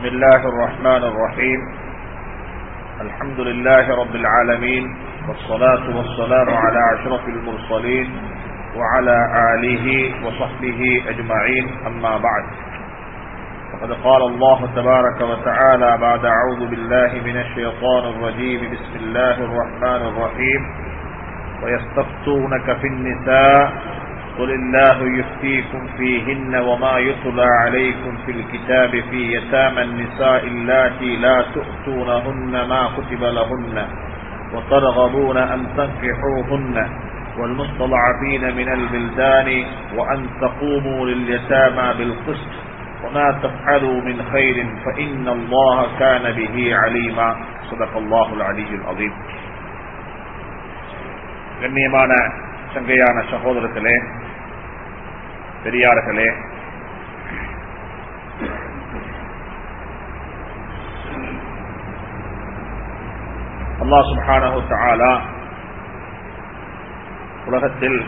الله الرحمن الرحيم الحمد لله رب العالمين والصلاة والسلام على أشرف المرسلين وعلى آله وصحبه أجمعين أما بعد فقد قال الله تبارك وتعالى بعد أعوذ بالله من الشيطان الرجيم بسم الله الرحمن الرحيم ويستفتونك في النساء قل الله يفتيكم فيهن وما يتلى عليكم في الكتاب في يتامى النساء اللاتي لا تؤتونهن ما كتب لهن وترغبون أن تنكحوهن والمستضعفين من البلدان وأن تقوموا لليتامى بالقسط وما تفعلوا من خير فإن الله كان به عليما صدق الله العلي العظيم கண்ணியமான சங்கையான சகோதரர்களே பெரியார்களே அல்லா சுபானு தாலா உலகத்தில்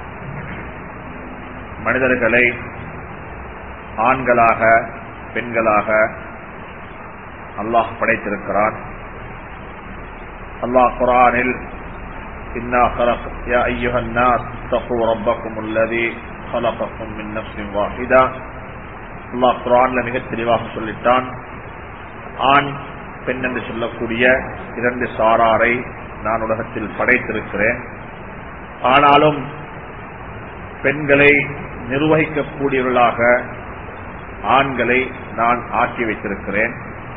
மனிதர்களை ஆண்களாக பெண்களாக அல்லாஹ் படைத்திருக்கிறான் அல்லாஹ் குரானில் إنا خلق يا أيها الناس اتقوا ربكم الذي خلقكم من نفس واحدة அல்லாஹ் குரான்ல மிக தெளிவாக சொல்லிட்டான் ஆண் பெண் என்று சொல்லக்கூடிய இரண்டு சாராரை நான் உலகத்தில் படைத்திருக்கிறேன் ஆனாலும் பெண்களை நிர்வகிக்கக்கூடியவர்களாக ஆண்களை நான் ஆக்கி வைத்திருக்கிறேன்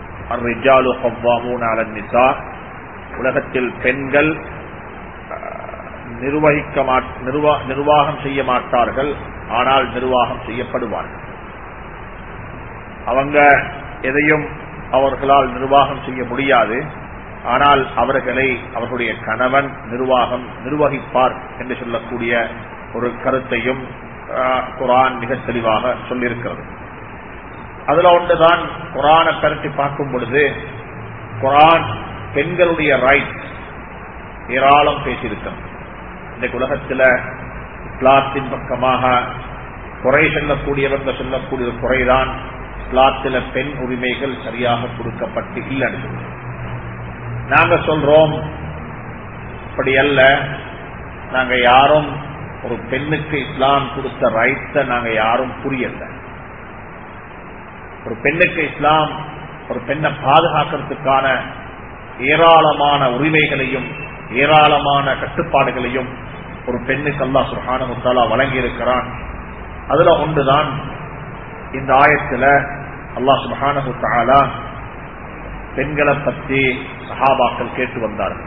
உலகத்தில் பெண்கள் நிர்வகிக்க நிர்வாகம் செய்ய மாட்டார்கள் ஆனால் நிர்வாகம் செய்யப்படுவார்கள் அவங்க எதையும் அவர்களால் நிர்வாகம் செய்ய முடியாது ஆனால் அவர்களை அவர்களுடைய கணவன் நிர்வாகம் நிர்வகிப்பார் என்று சொல்லக்கூடிய ஒரு கருத்தையும் குரான் மிக தெளிவாக சொல்லியிருக்கிறது அதுல ஒன்றுதான் குரானை பரட்டி பார்க்கும் பொழுது குரான் பெண்களுடைய ரைட் ஏராளம் பேசியிருக்கிறது இன்றைக்கு உலகத்தில் இஸ்லாத்தின் பக்கமாக குறை சொல்லக்கூடியவங்க சொல்லக்கூடிய ஒரு குறைதான் இஸ்லாத்தில பெண் உரிமைகள் சரியாக கொடுக்கப்பட்டு இல்லைன்னு நாங்க சொல்றோம் அப்படி அல்ல நாங்க யாரும் ஒரு பெண்ணுக்கு இஸ்லாம் கொடுத்த ரைட்ஸ நாங்க யாரும் புரியல ஒரு பெண்ணுக்கு இஸ்லாம் ஒரு பெண்ணை பாதுகாக்கிறதுக்கான ஏராளமான உரிமைகளையும் ஏராளமான கட்டுப்பாடுகளையும் ஒரு பெண்ணுக்கு அல்லா சுஹான முத்தாலா வழங்கி இருக்கிறான் அதுல ஒன்றுதான் இந்த ஆயத்துல அல்லா சுஹான முத்தாலா பெண்களை பற்றி சஹாபாக்கள் கேட்டு வந்தார்கள்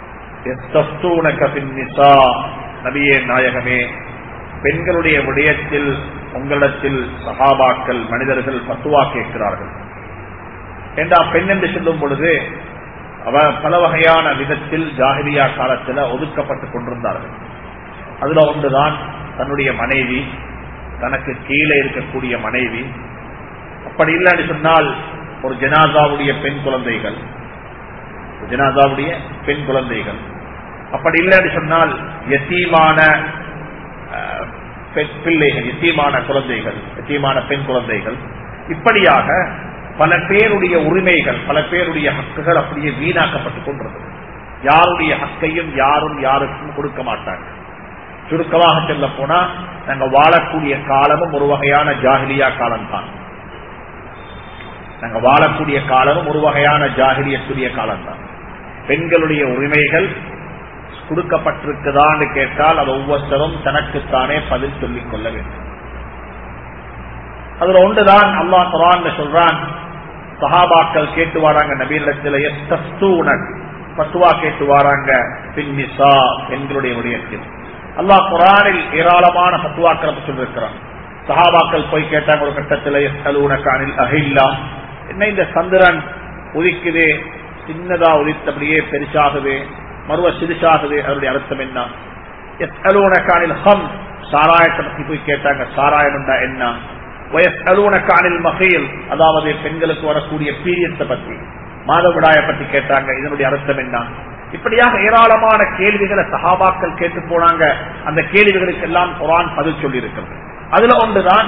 நபியே நாயகமே பெண்களுடைய விடயத்தில் உங்களிடத்தில் சஹாபாக்கள் மனிதர்கள் பத்துவா கேட்கிறார்கள் என்றா பெண் என்று சொல்லும் பொழுது அவ பல வகையான விதத்தில் ஜாகிரியா காலத்தில் ஒதுக்கப்பட்டுக் கொண்டிருந்தார்கள் அதுல ஒன்றுதான் தன்னுடைய மனைவி தனக்கு கீழே இருக்கக்கூடிய மனைவி அப்படி இல்லைன்னு சொன்னால் ஒரு ஜனாதாவுடைய பெண் குழந்தைகள் ஜனாதாவுடைய பெண் குழந்தைகள் அப்படி இல்லைன்னு சொன்னால் எத்தீமான பிள்ளைகள் எத்தீமான குழந்தைகள் எத்தீமான பெண் குழந்தைகள் இப்படியாக பல பேருடைய உரிமைகள் பல பேருடைய ஹக்குகள் அப்படியே வீணாக்கப்பட்டுக் கொண்டிருந்தது யாருடைய ஹக்கையும் யாரும் யாருக்கும் கொடுக்க மாட்டாங்க சுருக்கமாக சொல்ல போனா நாங்க வாழக்கூடிய காலமும் ஒரு வகையான ஜாகிலியா காலம் தான் நாங்க வாழக்கூடிய காலமும் ஒரு வகையான ஜாகிலியத்துடைய காலம் தான் பெண்களுடைய உரிமைகள் கொடுக்கப்பட்டிருக்குதான்னு கேட்டால் அது ஒவ்வொருத்தரும் தனக்குத்தானே பதில் சொல்லிக் கொள்ள வேண்டும் அதுல ஒன்றுதான் அல்லா குரான் சொல்றான் சஹாபாக்கள் கேட்டு வராங்க நபீலத்தில் பத்துவா கேட்டு வராங்க பின்னிசா பெண்களுடைய விடயத்தில் அல்லாஹ் குரானில் ஏராளமான பத்துவாக்களை சொல்லிருக்கிறான் சஹாபாக்கள் போய் கேட்டாங்க ஒரு கட்டத்தில் அகில்லா என்ன இந்த சந்திரன் உதிக்குதே சின்னதா உதித்தபடியே பெருசாகுது மறுவ சிறுசாகுது அதனுடைய அர்த்தம் என்ன எஸ்அலூனக்கானில் ஹம் சாராயத்தை பத்தி போய் கேட்டாங்க சாராயம் என்ன வயசலூனக்கானில் மகையில் அதாவது பெண்களுக்கு வரக்கூடிய பீரியத்தை பற்றி மாதவிடாய பற்றி கேட்டாங்க இதனுடைய அர்த்தம் என்ன இப்படியாக ஏராளமான கேள்விகளை சஹாபாக்கள் கேட்டு போனாங்க அந்த கேள்விகளுக்கு எல்லாம் குரான் பதில் சொல்லி இருக்கிறது அதுல ஒன்றுதான்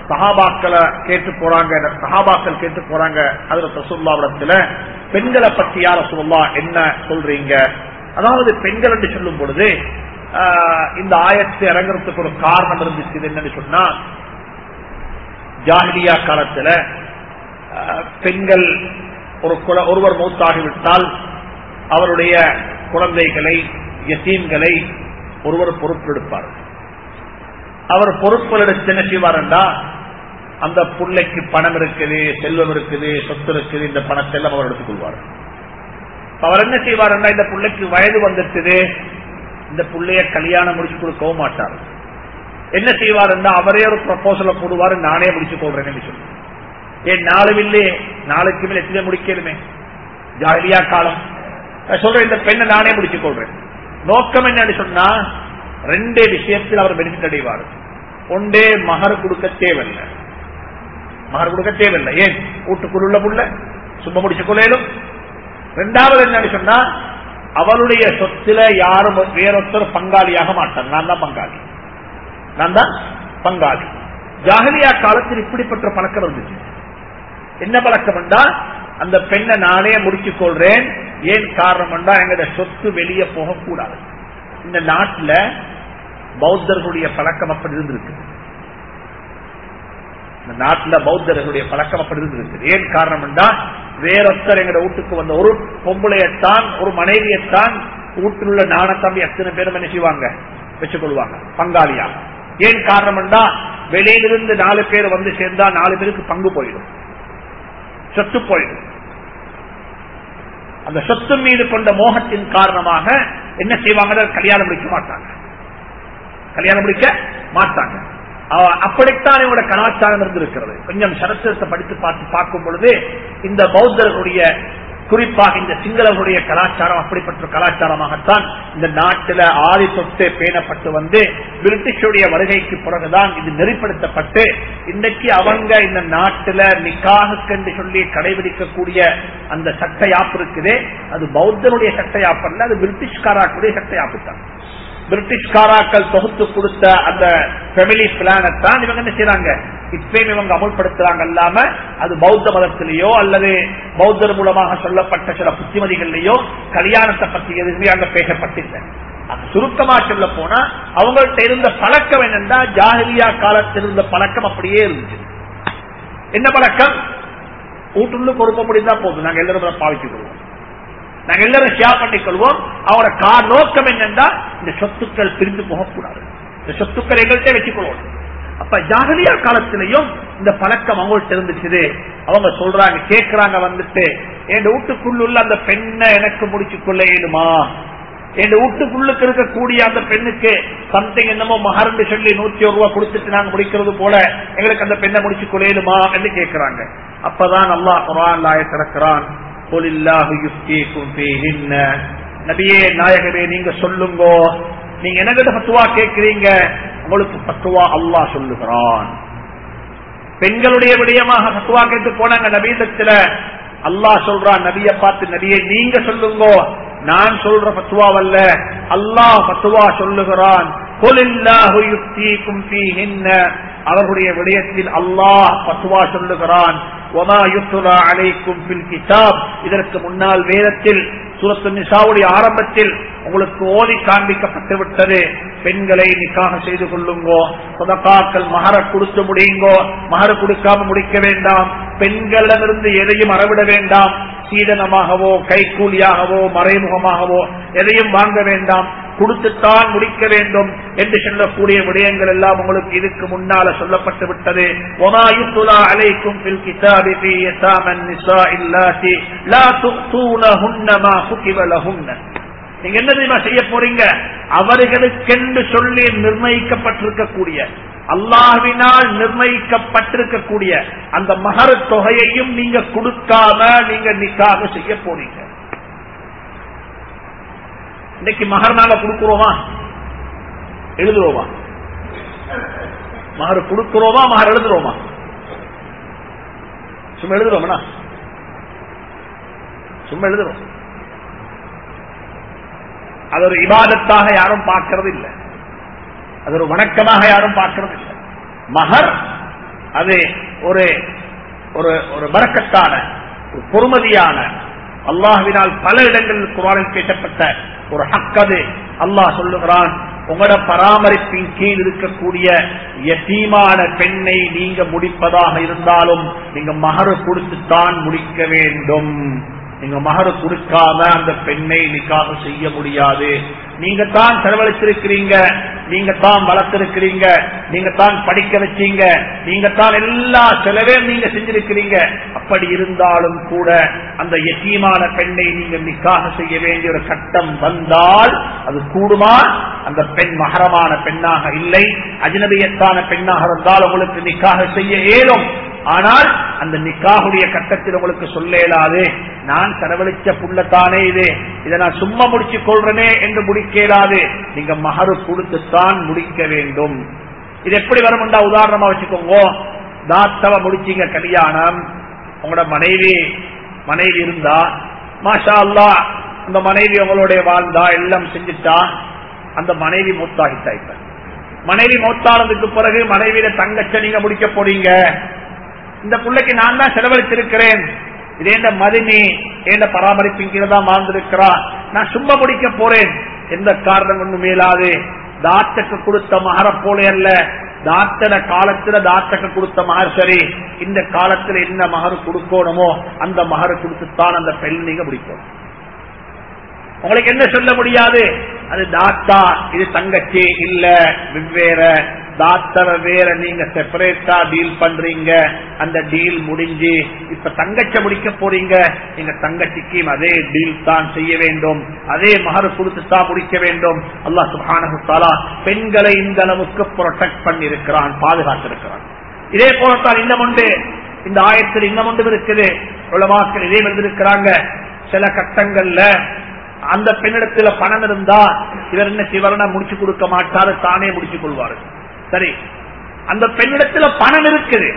சஹாபாக்களை கேட்டு போறாங்க சஹாபாக்கள் கேட்டு போறாங்க அதுல ரசூல்லாவிடத்துல பெண்களை பற்றி யார சொல்லா என்ன சொல்றீங்க அதாவது பெண்கள் என்று சொல்லும் பொழுது ஆஹ், இந்த ஆயத்தை இறங்குறதுக்கு ஒரு காரணம் இருந்துச்சு இது என்னன்னு சொன்னா ஜாஹிலியா காலத்துல ஆஹ், பெண்கள் ஒரு குல ஒருவர் மௌத்தாகிவிட்டால் அவருடைய குழந்தைகளை யத்தீம்களை ஒருவர் பொறுப்பெடுப்பார் அவர் பொறுப்புகள் எடுத்து என்ன செய்வார்டா அந்த பிள்ளைக்கு பணம் இருக்குது செல்வம் இருக்குது சொத்து இருக்குது இந்த பணத்தை எல்லாம் அவர் எடுத்துக் கொள்வார் அவர் என்ன செய்வார்டா இந்த பிள்ளைக்கு வயது வந்துட்டுது இந்த பிள்ளைய கல்யாணம் முடிச்சு கொடுக்கவும் மாட்டார் என்ன செய்வாருன்னா அவரே ஒரு ப்ரப்போசலை போடுவாரு நானே முடிச்சு கொள்றேன்னு சொல்லி ஏன் நாலு இல்லையே நாளுக்கு மேல எத்தனை முடிக்கலுமே ஜாலியா காலம் நான் சொல்றேன் இந்த பெண்ணை நானே முடிச்சு கொள்றேன் நோக்கம் என்னன்னு சொன்னா ரெண்டே விஷயத்தில் அவர் பெனிஃபிட் அடைவார் ஒன்றே மகர் கொடுக்க தேவையில்லை மகர் கொடுக்க தேவையில்லை ஏன் வீட்டுக்குள்ள புள்ள சும்மா முடிச்சு கொள்ளையிலும் ரெண்டாவது என்னன்னு சொன்னா அவளுடைய சொத்துல யாரும் வேறொருத்தர் பங்காளியாக மாட்டார் நான் தான் பங்காளி நான் தான் பங்காளி ஜாகலியா காலத்தில் இப்படிப்பட்ட பழக்கம் இருந்துச்சு என்ன பழக்கம் என்றால் அந்த பெண்ணை நானே முடிச்சுக் கொள்றேன் ஏன் காரணம் என்றால் எங்கட சொத்து வெளியே போகக்கூடாது இந்த நாட்டில் பௌத்தர்களுடைய பழக்கம் அப்படி இருந்திருக்கு இந்த நாட்டில் பௌத்தர்களுடைய பழக்கம் அப்படி இருந்திருக்கு ஏன் காரணம் என்றால் வேறொத்தர் எங்க வீட்டுக்கு வந்த ஒரு பொம்பளையத்தான் ஒரு மனைவியத்தான் வீட்டில் உள்ள நாணத்தம்பி எத்தனை பேரும் என்ன செய்வாங்க வச்சுக் கொள்வாங்க பங்காளியா ஏன் காரணம் என்றா வெளியிலிருந்து நாலு பேர் வந்து சேர்ந்தா நாலு பேருக்கு பங்கு போயிடும் சொத்து போயிடும் அந்த சொத்து மீது கொண்ட மோகத்தின் காரணமாக என்ன செய்வாங்க கல்யாணம் முடிக்க மாட்டாங்க கல்யாணம் முடிக்க மாட்டாங்க அவ- அப்படித்தான் இவங்களோட கலாச்சாரம் இருந்திருக்கிறது கொஞ்சம் சரித்திரத்தை படித்து பார்த்து பார்க்கும் பொழுது இந்த பௌத்தர்களுடைய குறிப்பாக இந்த சிங்களர்களுடைய கலாச்சாரம் அப்படிப்பட்ட கலாச்சாரமாகத்தான் இந்த நாட்டில் ஆதி சொத்து பேணப்பட்டு வந்து பிரிட்டிஷுடைய வருகைக்கு பிறகுதான் இது நெறிப்படுத்தப்பட்டு இன்றைக்கு அவங்க இந்த நாட்டில் நிக்காகுக்கென்று சொல்லி கடைபிடிக்கக்கூடிய அந்த சட்ட யாப்பு இருக்குதே அது பௌத்தனுடைய சட்ட யாப்பு அல்ல அது பிரிட்டிஷ்காராக்குடைய சட்ட யாப்பு தான் பிரிட்டிஷ்காராக்கள் தொகுத்து கொடுத்த அந்த ஃபெமிலி பிளானத்தான் இவங்க என்ன செய்யறாங்க இப்பயும் இவங்க அமுல்படுத்துறாங்க அல்லாம அது பௌத்த மதத்திலேயோ அல்லது பௌத்தர் மூலமாக சொல்லப்பட்ட சில புத்திமதிகள்லயோ கல்யாணத்தை பற்றி எதுவுமே அங்க பேசப்பட்டில்லை அது சுருக்கமா சொல்ல போனா அவங்கள்ட்ட இருந்த பழக்கம் என்னன்னா ஜாகிலியா காலத்தில் இருந்த பழக்கம் அப்படியே இருந்துச்சு என்ன பழக்கம் வீட்டுள்ள பொறுப்ப முடிந்தா போதும் நாங்க எல்லாரும் அதை பாவித்துக் கொள்வோம் நாங்க எல்லாரும் ஷேர் பண்ணிக் கொள்வோம் அவரோட கார் நோக்கம் என்னன்னா இந்த சொத்துக்கள் பிரிந்து போகக்கூடாது இந்த சொத்துக்கள் எங்கள்கிட்ட வச்சுக்கொள்வோம் அப்ப ஜாகலியா காலத்திலையும் இந்த பழக்கம் அவங்கள்ட்ட இருந்துச்சு அவங்க சொல்றாங்க கேக்குறாங்க வந்துட்டு என் வீட்டுக்குள்ள அந்த பெண்ணை எனக்கு முடிச்சு கொள்ள இயலுமா என் வீட்டுக்குள்ளுக்கு இருக்கக்கூடிய அந்த பெண்ணுக்கு சம்திங் என்னமோ மகர்ந்து சொல்லி நூத்தி ஒரு ரூபாய் கொடுத்துட்டு நாங்க முடிக்கிறது போல எங்களுக்கு அந்த பெண்ணை முடிச்சு கொள்ளையிலுமா என்று கேட்கிறாங்க அப்பதான் அல்லாஹ் குரான் லாய திறக்கிறான் "குலில்லாஹு யுஃப்தீக்கும் ஃபீஹின்ன." நபியே நாயகரே நீங்க சொல்லுங்கோ நீங்க என்ன பத்துவா கேட்கிறீங்க உங்களுக்கு பத்துவா அல்லாஹ் சொல்லுகிறான் பெண்களுடைய விடயமாக பத்துவா கேட்டு போனாங்க நபீதத்துல அல்லாஹ் சொல்றான் நபிய பார்த்து நபியை நீங்க சொல்லுங்கோ நான் சொல்ற பத்துவாவல்ல அல்லாஹ் பத்துவா சொல்லுகிறான் "குலில்லாஹு யுஃப்தீக்கும் ஃபீஹின்ன." அவர்களுடைய விடயத்தில் அல்லாஹ் பத்துவா சொல்லுகிறான் "வமா யுத்லா அலைக்கும் ஃபில் கிதாப்." இதற்கு முன்னால் வேதத்தில் சூரத்து நிசாவுடைய ஆரம்பத்தில் உங்களுக்கு ஓதி காண்பிக்கப்பட்டு விட்டது பெண்களை நிக்காக செய்து கொள்ளுங்கோ சொதக்காக்கள் மகர கொடுத்து முடியுங்கோ மகர கொடுக்காம முடிக்க வேண்டாம் பெண்களிடமிருந்து எதையும் அறவிட வேண்டாம் சீதனமாகவோ கைக்கூலியாகவோ மறைமுகமாகவோ எதையும் வாங்க வேண்டாம் கொடுத்துத்தான் முடிக்க வேண்டும் என்று சொல்லக்கூடிய விடயங்கள் எல்லாம் உங்களுக்கு இதுக்கு முன்னால சொல்லப்பட்டு விட்டது وَمَا يُتْلَى عَلَيْكُمْ فِي الْكِتَابِ فِي يَتَامَى النِّسَاءِ اللَّاتِي لَا تُؤْتُونَهُنَّ مَا كُتِبَ لَهُنَّ நீங்க என்ன தெரியுமா செய்ய போறீங்க அவர்களுக்கென்று சொல்லி நிர்ணயிக்கப்பட்டிருக்கக்கூடிய அல்லாஹ்வினால் நிர்ணயிக்கப்பட்டிருக்கக்கூடிய அந்த மகர தொகையையும் நீங்க கொடுக்காம நீங்க நிக்காக செய்ய போறீங்க இன்னைக்கு மகர்னால கொடுக்கிறோமா எழுதுறோமா மகர் கொடுக்கிறோமா மகர் எழுதுறோமா சும்மா எழுதுறோம்னா சும்மா எழுதுறோம் அது ஒரு இபாதத்தாக யாரும் பார்க்கறது இல்லை அது ஒரு வணக்கமாக யாரும் பார்க்கறது இல்லை மகர் அது ஒரு ஒரு ஒரு வரக்கத்தான ஒரு பொறுமதியான அல்லாஹ்வினால் பல இடங்களில் குரானில் பேசப்பட்ட ஒரு ஹக்கது அல்லாஹ் சொல்லுகிறான் உங்களோட பராமரிப்பின் கீழ் இருக்கக்கூடிய யத்தீமான பெண்ணை நீங்க முடிப்பதாக இருந்தாலும் நீங்க மகரு கொடுத்துத்தான் முடிக்க வேண்டும் நீங்க மகரு கொடுக்காம அந்த பெண்ணை நிக்காக செய்ய முடியாது நீங்க தான் செலவழிச்சிருக்கிறீங்க நீங்க தான் வளர்த்திருக்கிறீங்க நீங்க தான் படிக்க வச்சீங்க நீங்க தான் எல்லா செலவையும் நீங்க செஞ்சிருக்கிறீங்க அப்படி இருந்தாலும் கூட அந்த எத்தீமான பெண்ணை நீங்க நிக்காக செய்ய வேண்டிய ஒரு கட்டம் வந்தால் அது கூடுமா அந்த பெண் மகரமான பெண்ணாக இல்லை அஜனபியத்தான பெண்ணாக இருந்தால் உங்களுக்கு நிக்காக செய்ய இயலும் ஆனால் அந்த நிக்காகுடைய கட்டத்தில் உங்களுக்கு சொல்ல இயலாது நான் செலவழிச்ச புள்ளத்தானே இது இதை நான் சும்மா முடிச்சு கொள்றனே என்று முடிக்க இயலாது நீங்க மகரு கொடுத்துத்தான் முடிக்க வேண்டும் இது எப்படி வரும்டா உதாரணமா வச்சுக்கோங்க தாத்தவ முடிச்சீங்க கல்யாணம் உங்களோட மனைவி மனைவி இருந்தா மாஷா அல்லா அந்த மனைவி உங்களுடைய வாழ்ந்தா எல்லாம் செஞ்சுட்டா அந்த மனைவி மூத்தாகிட்டா இப்ப மனைவி மூத்தானதுக்கு பிறகு மனைவியில தங்கச்ச நீங்க முடிக்க போறீங்க இந்த பிள்ளைக்கு நான் தான் செலவழித்திருக்கிறேன் இது எந்த மதுமி எந்த பராமரிப்பின் கீழே தான் வாழ்ந்திருக்கிறா நான் சும்மா முடிக்க போறேன் எந்த காரணம் ஒன்றும் மேலாது தாத்தக்கு கொடுத்த மகர போல அல்ல தாத்தன காலத்துல தாத்தக்கு கொடுத்த மகர் சரி இந்த காலத்துல என்ன மகர் கொடுக்கணுமோ அந்த மகர் கொடுத்துத்தான் அந்த பெண் நீங்க முடிக்கணும் உங்களுக்கு என்ன சொல்ல முடியாது அது தாத்தா இது தங்கச்சி இல்ல வெவ்வேற தாத்தர வேற நீங்க செப்பரேட்டா டீல் பண்றீங்க அந்த டீல் முடிஞ்சு இப்ப தங்கச்ச முடிக்க போறீங்க நீங்க தங்கச்சிக்கு அதே டீல் தான் செய்ய வேண்டும் அதே மகர் கொடுத்து தான் முடிக்க வேண்டும் அல்லாஹ் சுப்ஹானஹு தஆலா பெண்களை இந்த அளவுக்கு ப்ரொடெக்ட் பண்ணி இருக்கிறான் பாதுகாத்திருக்கிறான் இதே போலத்தான் இன்னும் உண்டு இந்த ஆயத்தில் இன்னும் ஒன்று இருக்குது உலமாக்கள் இதே வந்திருக்கிறாங்க சில கட்டங்கள்ல அந்த பெண்ணிடத்துல பணம் இருந்தா இவர் என்ன சிவரனை முடிச்சு கொடுக்க மாட்டாரு தானே முடிச்சு கொள்வாரு சரி அந்த பெண்ணிடத்துல பணம் இருக்குது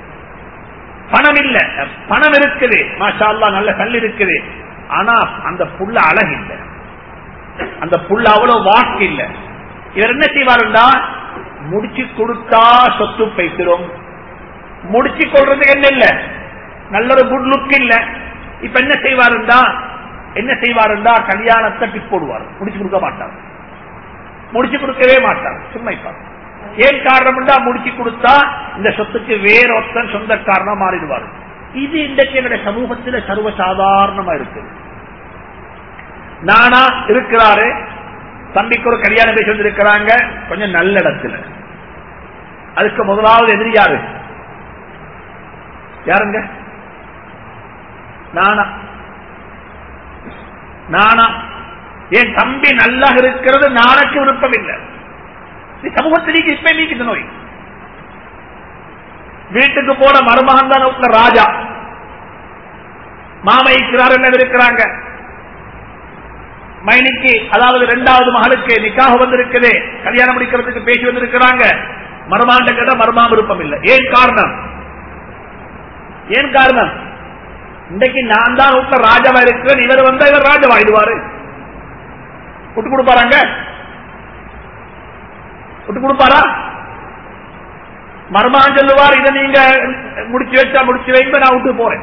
பணம் இல்ல பணம் இருக்குது மாஷா அல்லா நல்ல கல் இருக்குது ஆனா அந்த புள்ள அழகு இல்ல அந்த புள்ள அவ்வளவு வாக்கு இல்ல இவர் என்ன செய்வாருண்டா முடிச்சு கொடுத்தா சொத்து பைத்திரும் முடிச்சு கொள்றதுக்கு என்ன இல்ல நல்ல ஒரு குட் லுக் இல்ல இப்ப என்ன செய்வாருண்டா என்ன செய்வாருண்டா கல்யாணத்தை டிப் போடுவார் முடிச்சு கொடுக்க மாட்டார் முடிச்சு கொடுக்கவே மாட்டார் சும்மா இருப்பார் ஏன் காரணம் முடிச்சு கொடுத்தா இந்த சொத்துக்கு வேற ஒருத்தன் சொந்தக்காரனா மாறிடுவார் இது இன்றைக்கு என்னுடைய சமூகத்தில் சர்வசாதாரணமா இருக்கு நானா இருக்கிறாரு தம்பிக்கு ஒரு கல்யாணம் பேசி வந்திருக்கிறாங்க கொஞ்சம் நல்ல இடத்துல அதுக்கு முதலாவது எதிரி யாரு யாருங்க நானா நானா என் தம்பி நல்லா இருக்கிறது நானுக்கு விருப்பம் இல்லை சமூகத்திലേക്ക് இப்ப நீக்குது நோய் வீட்டுக்கு போன மருமகன் தான் வீட்டுல ராஜா மாமா இருக்கிறார் என்ன இருக்கிறாங்க மைனிக்கு அதாவது இரண்டாவது மகளுக்கு நிக்காக வந்திருக்குது கல்யாணம் முடிக்கிறதுக்கு பேசி வந்திருக்கிறாங்க மருமாண்ட கேட்ட மருமாம் விருப்பம் இல்லை ஏன் காரணம் ஏன் காரணம் இன்றைக்கு நான் தான் வீட்டுல ராஜாவா இருக்கிறேன் இவர் வந்தா இவர் ராஜாவாயிடுவாரு விட்டு கொடுப்பாராங்க விட்டு கொடுப்பாரா மர்மான் சொல்லுவார் இதை நீங்க முடிச்சு வச்சா முடிச்சு வைங்க நான் விட்டு போறேன்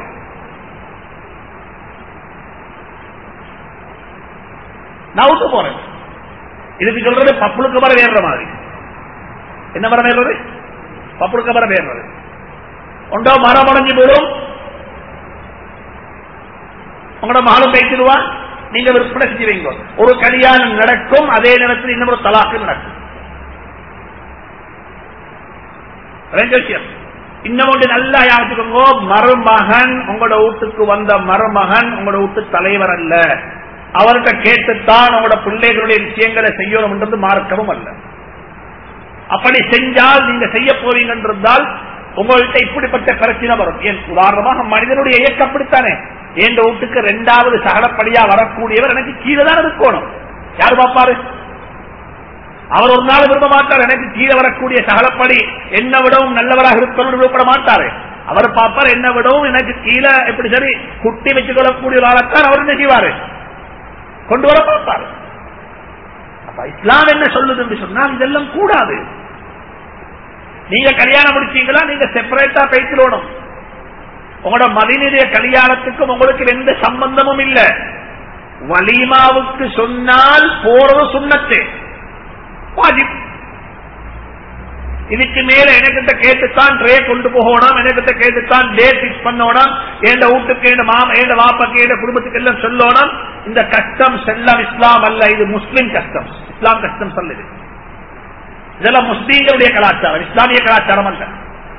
நான் விட்டு போறேன் இதுக்கு சொல்றது பப்புளுக்கு மரம் ஏறுற மாதிரி என்ன மரம் ஏறுறது பப்புளுக்கு மரம் ஏறுறது ஒன்றோ மரம் அடைஞ்சு போயிடும் உங்களோட மகளும் பேசிடுவா நீங்க விற்பனை செஞ்சு வைங்க ஒரு கல்யாணம் நடக்கும் அதே நேரத்தில் இன்னொரு தலாக்கு நடக்கும் ரெண்டு விஷயம் இன்னும் ஒன்று நல்லா யாச்சுக்கோங்க மருமகன் உங்களோட வீட்டுக்கு வந்த மருமகன் உங்களோட வீட்டு தலைவர் அல்ல அவர்கிட்ட கேட்டுத்தான் உங்களோட பிள்ளைகளுடைய விஷயங்களை செய்யணும்ன்றது மார்க்கவும் அல்ல அப்படி செஞ்சால் நீங்க செய்ய போவீங்க என்றால் உங்கள்கிட்ட இப்படிப்பட்ட பிரச்சனை வரும் ஏன் உதாரணமாக மனிதனுடைய இயக்கம் அப்படித்தானே என் வீட்டுக்கு ரெண்டாவது சகலப்படியா வரக்கூடியவர் எனக்கு கீழே தான் இருக்கணும் யாரு பாப்பாரு அவர் ஒரு நாள் விரும்ப மாட்டார் எனக்கு கீழே வரக்கூடிய சகலப்படி என்ன விடவும் நல்லவராக இருக்கணும் விருப்பப்பட மாட்டாரு அவர் பார்ப்பார் என்ன விடவும் எனக்கு கீழே எப்படி சரி குட்டி வச்சுக் கொள்ளக்கூடிய ஒரு ஆளத்தான் அவர் என்ன செய்வாரு கொண்டு வர பார்ப்பாரு அப்ப இஸ்லாம் என்ன சொல்லுது என்று சொன்னால் இதெல்லாம் கூடாது நீங்க கல்யாணம் முடிச்சீங்களா நீங்க செப்பரேட்டா பேசிடணும் உங்களோட மதினுடைய கல்யாணத்துக்கும் உங்களுக்கு எந்த சம்பந்தமும் இல்ல வலிமாவுக்கு சொன்னால் போறது சுண்ணத்து வாஜிப் இதுக்கு மேல எனக்கிட்ட கேட்டுத்தான் ட்ரே கொண்டு போகணும் எனக்கிட்ட கேட்டுத்தான் டேட் பிக்ஸ் பண்ணணும் எந்த வீட்டுக்கு எந்த மாமா எந்த வாப்பாக்கு எந்த குடும்பத்துக்கு எல்லாம் சொல்லணும் இந்த கஸ்டம்ஸ் எல்லாம் இஸ்லாம் அல்ல இது முஸ்லிம் கஸ்டம்ஸ் இஸ்லாம் கஸ்டம்ஸ் அல்ல இது இதெல்லாம் முஸ்லீம்களுடைய கலாச்சாரம் இஸ்லாமிய கலாச்சாரம் அல்ல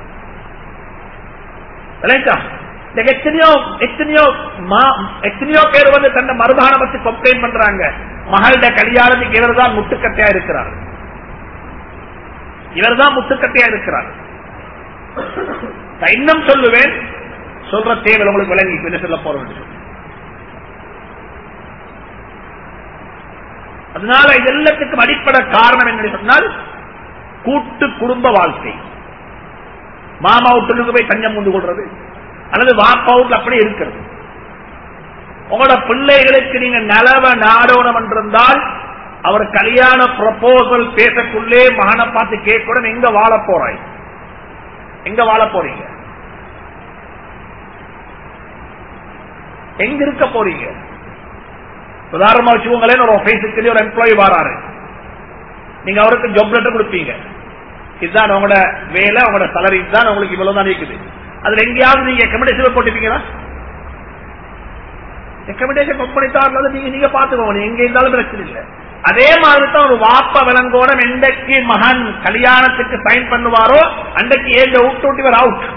விளையாட்டா இந்த எத்தனையோ எத்தனையோ மா- எத்தனையோ பேர் வந்து தன்னை மருமகனை பத்தி கம்ப்ளைண்ட் பண்றாங்க மகளுடைய கல்யாணத்துக்கு இவர் தான் முட்டுக்கட்டையா இருக்கிறார் இவர் தான் முட்டுக்கட்டையா இருக்கிறார் நான் இன்னும் சொல்லுவேன் சொல்ற தேவை உங்களுக்கு விளங்கி என்ன சொல்ல போறோம் அதனால இது எல்லாத்துக்கும் அடிப்படை காரணம் என்று சொன்னால் கூட்டு குடும்ப வாழ்க்கை மாமா வீட்டுக்கு போய் தஞ்சம் கொண்டு கொள்றது அல்லது வாப்பா வீட்டுல அப்படியே இருக்கிறது உங்களோட பிள்ளைகளுக்கு நீங்க நலவ நாடோணம் என்றிருந்தால் அவர் கல்யாண ப்ரப்போசல் பேசக்குள்ளே மகனை பார்த்து கேட்கணும் எங்க வாழ போறாய் எங்க வாழ போறீங்க எங்க இருக்க போறீங்க உதாரணமா வச்சுக்கோங்களேன் ஒரு ஆபீஸுக்கு ஒரு எம்ப்ளாயி வராரு நீங்க அவருக்கு ஜாப் லெட்டர் கொடுப்பீங்க இதுதான் உங்களோட வேலை உங்களோட salary தான் உங்களுக்கு இவ்வளவுதான் இருக்குது அதுல எங்கேயாவது நீங்க ரெக்கமெண்டேஷன் போட்டுப்பீங்களா ரெக்கமெண்டேஷன் கம்பெனி தான் நீங்க நீங்க பாத்துக்கோங்க எங்க இருந்தாலும் பிரச்சனை இல்லை அதே மாதிரி தான் ஒரு வாப்ப விளங்கோடம் எந்தக்கு மகன் கல்யாணத்துக்கு சைன் பண்ணுவாரோ அன்றைக்கு ஏழு விட்டு விட்டு இவர் அவுட்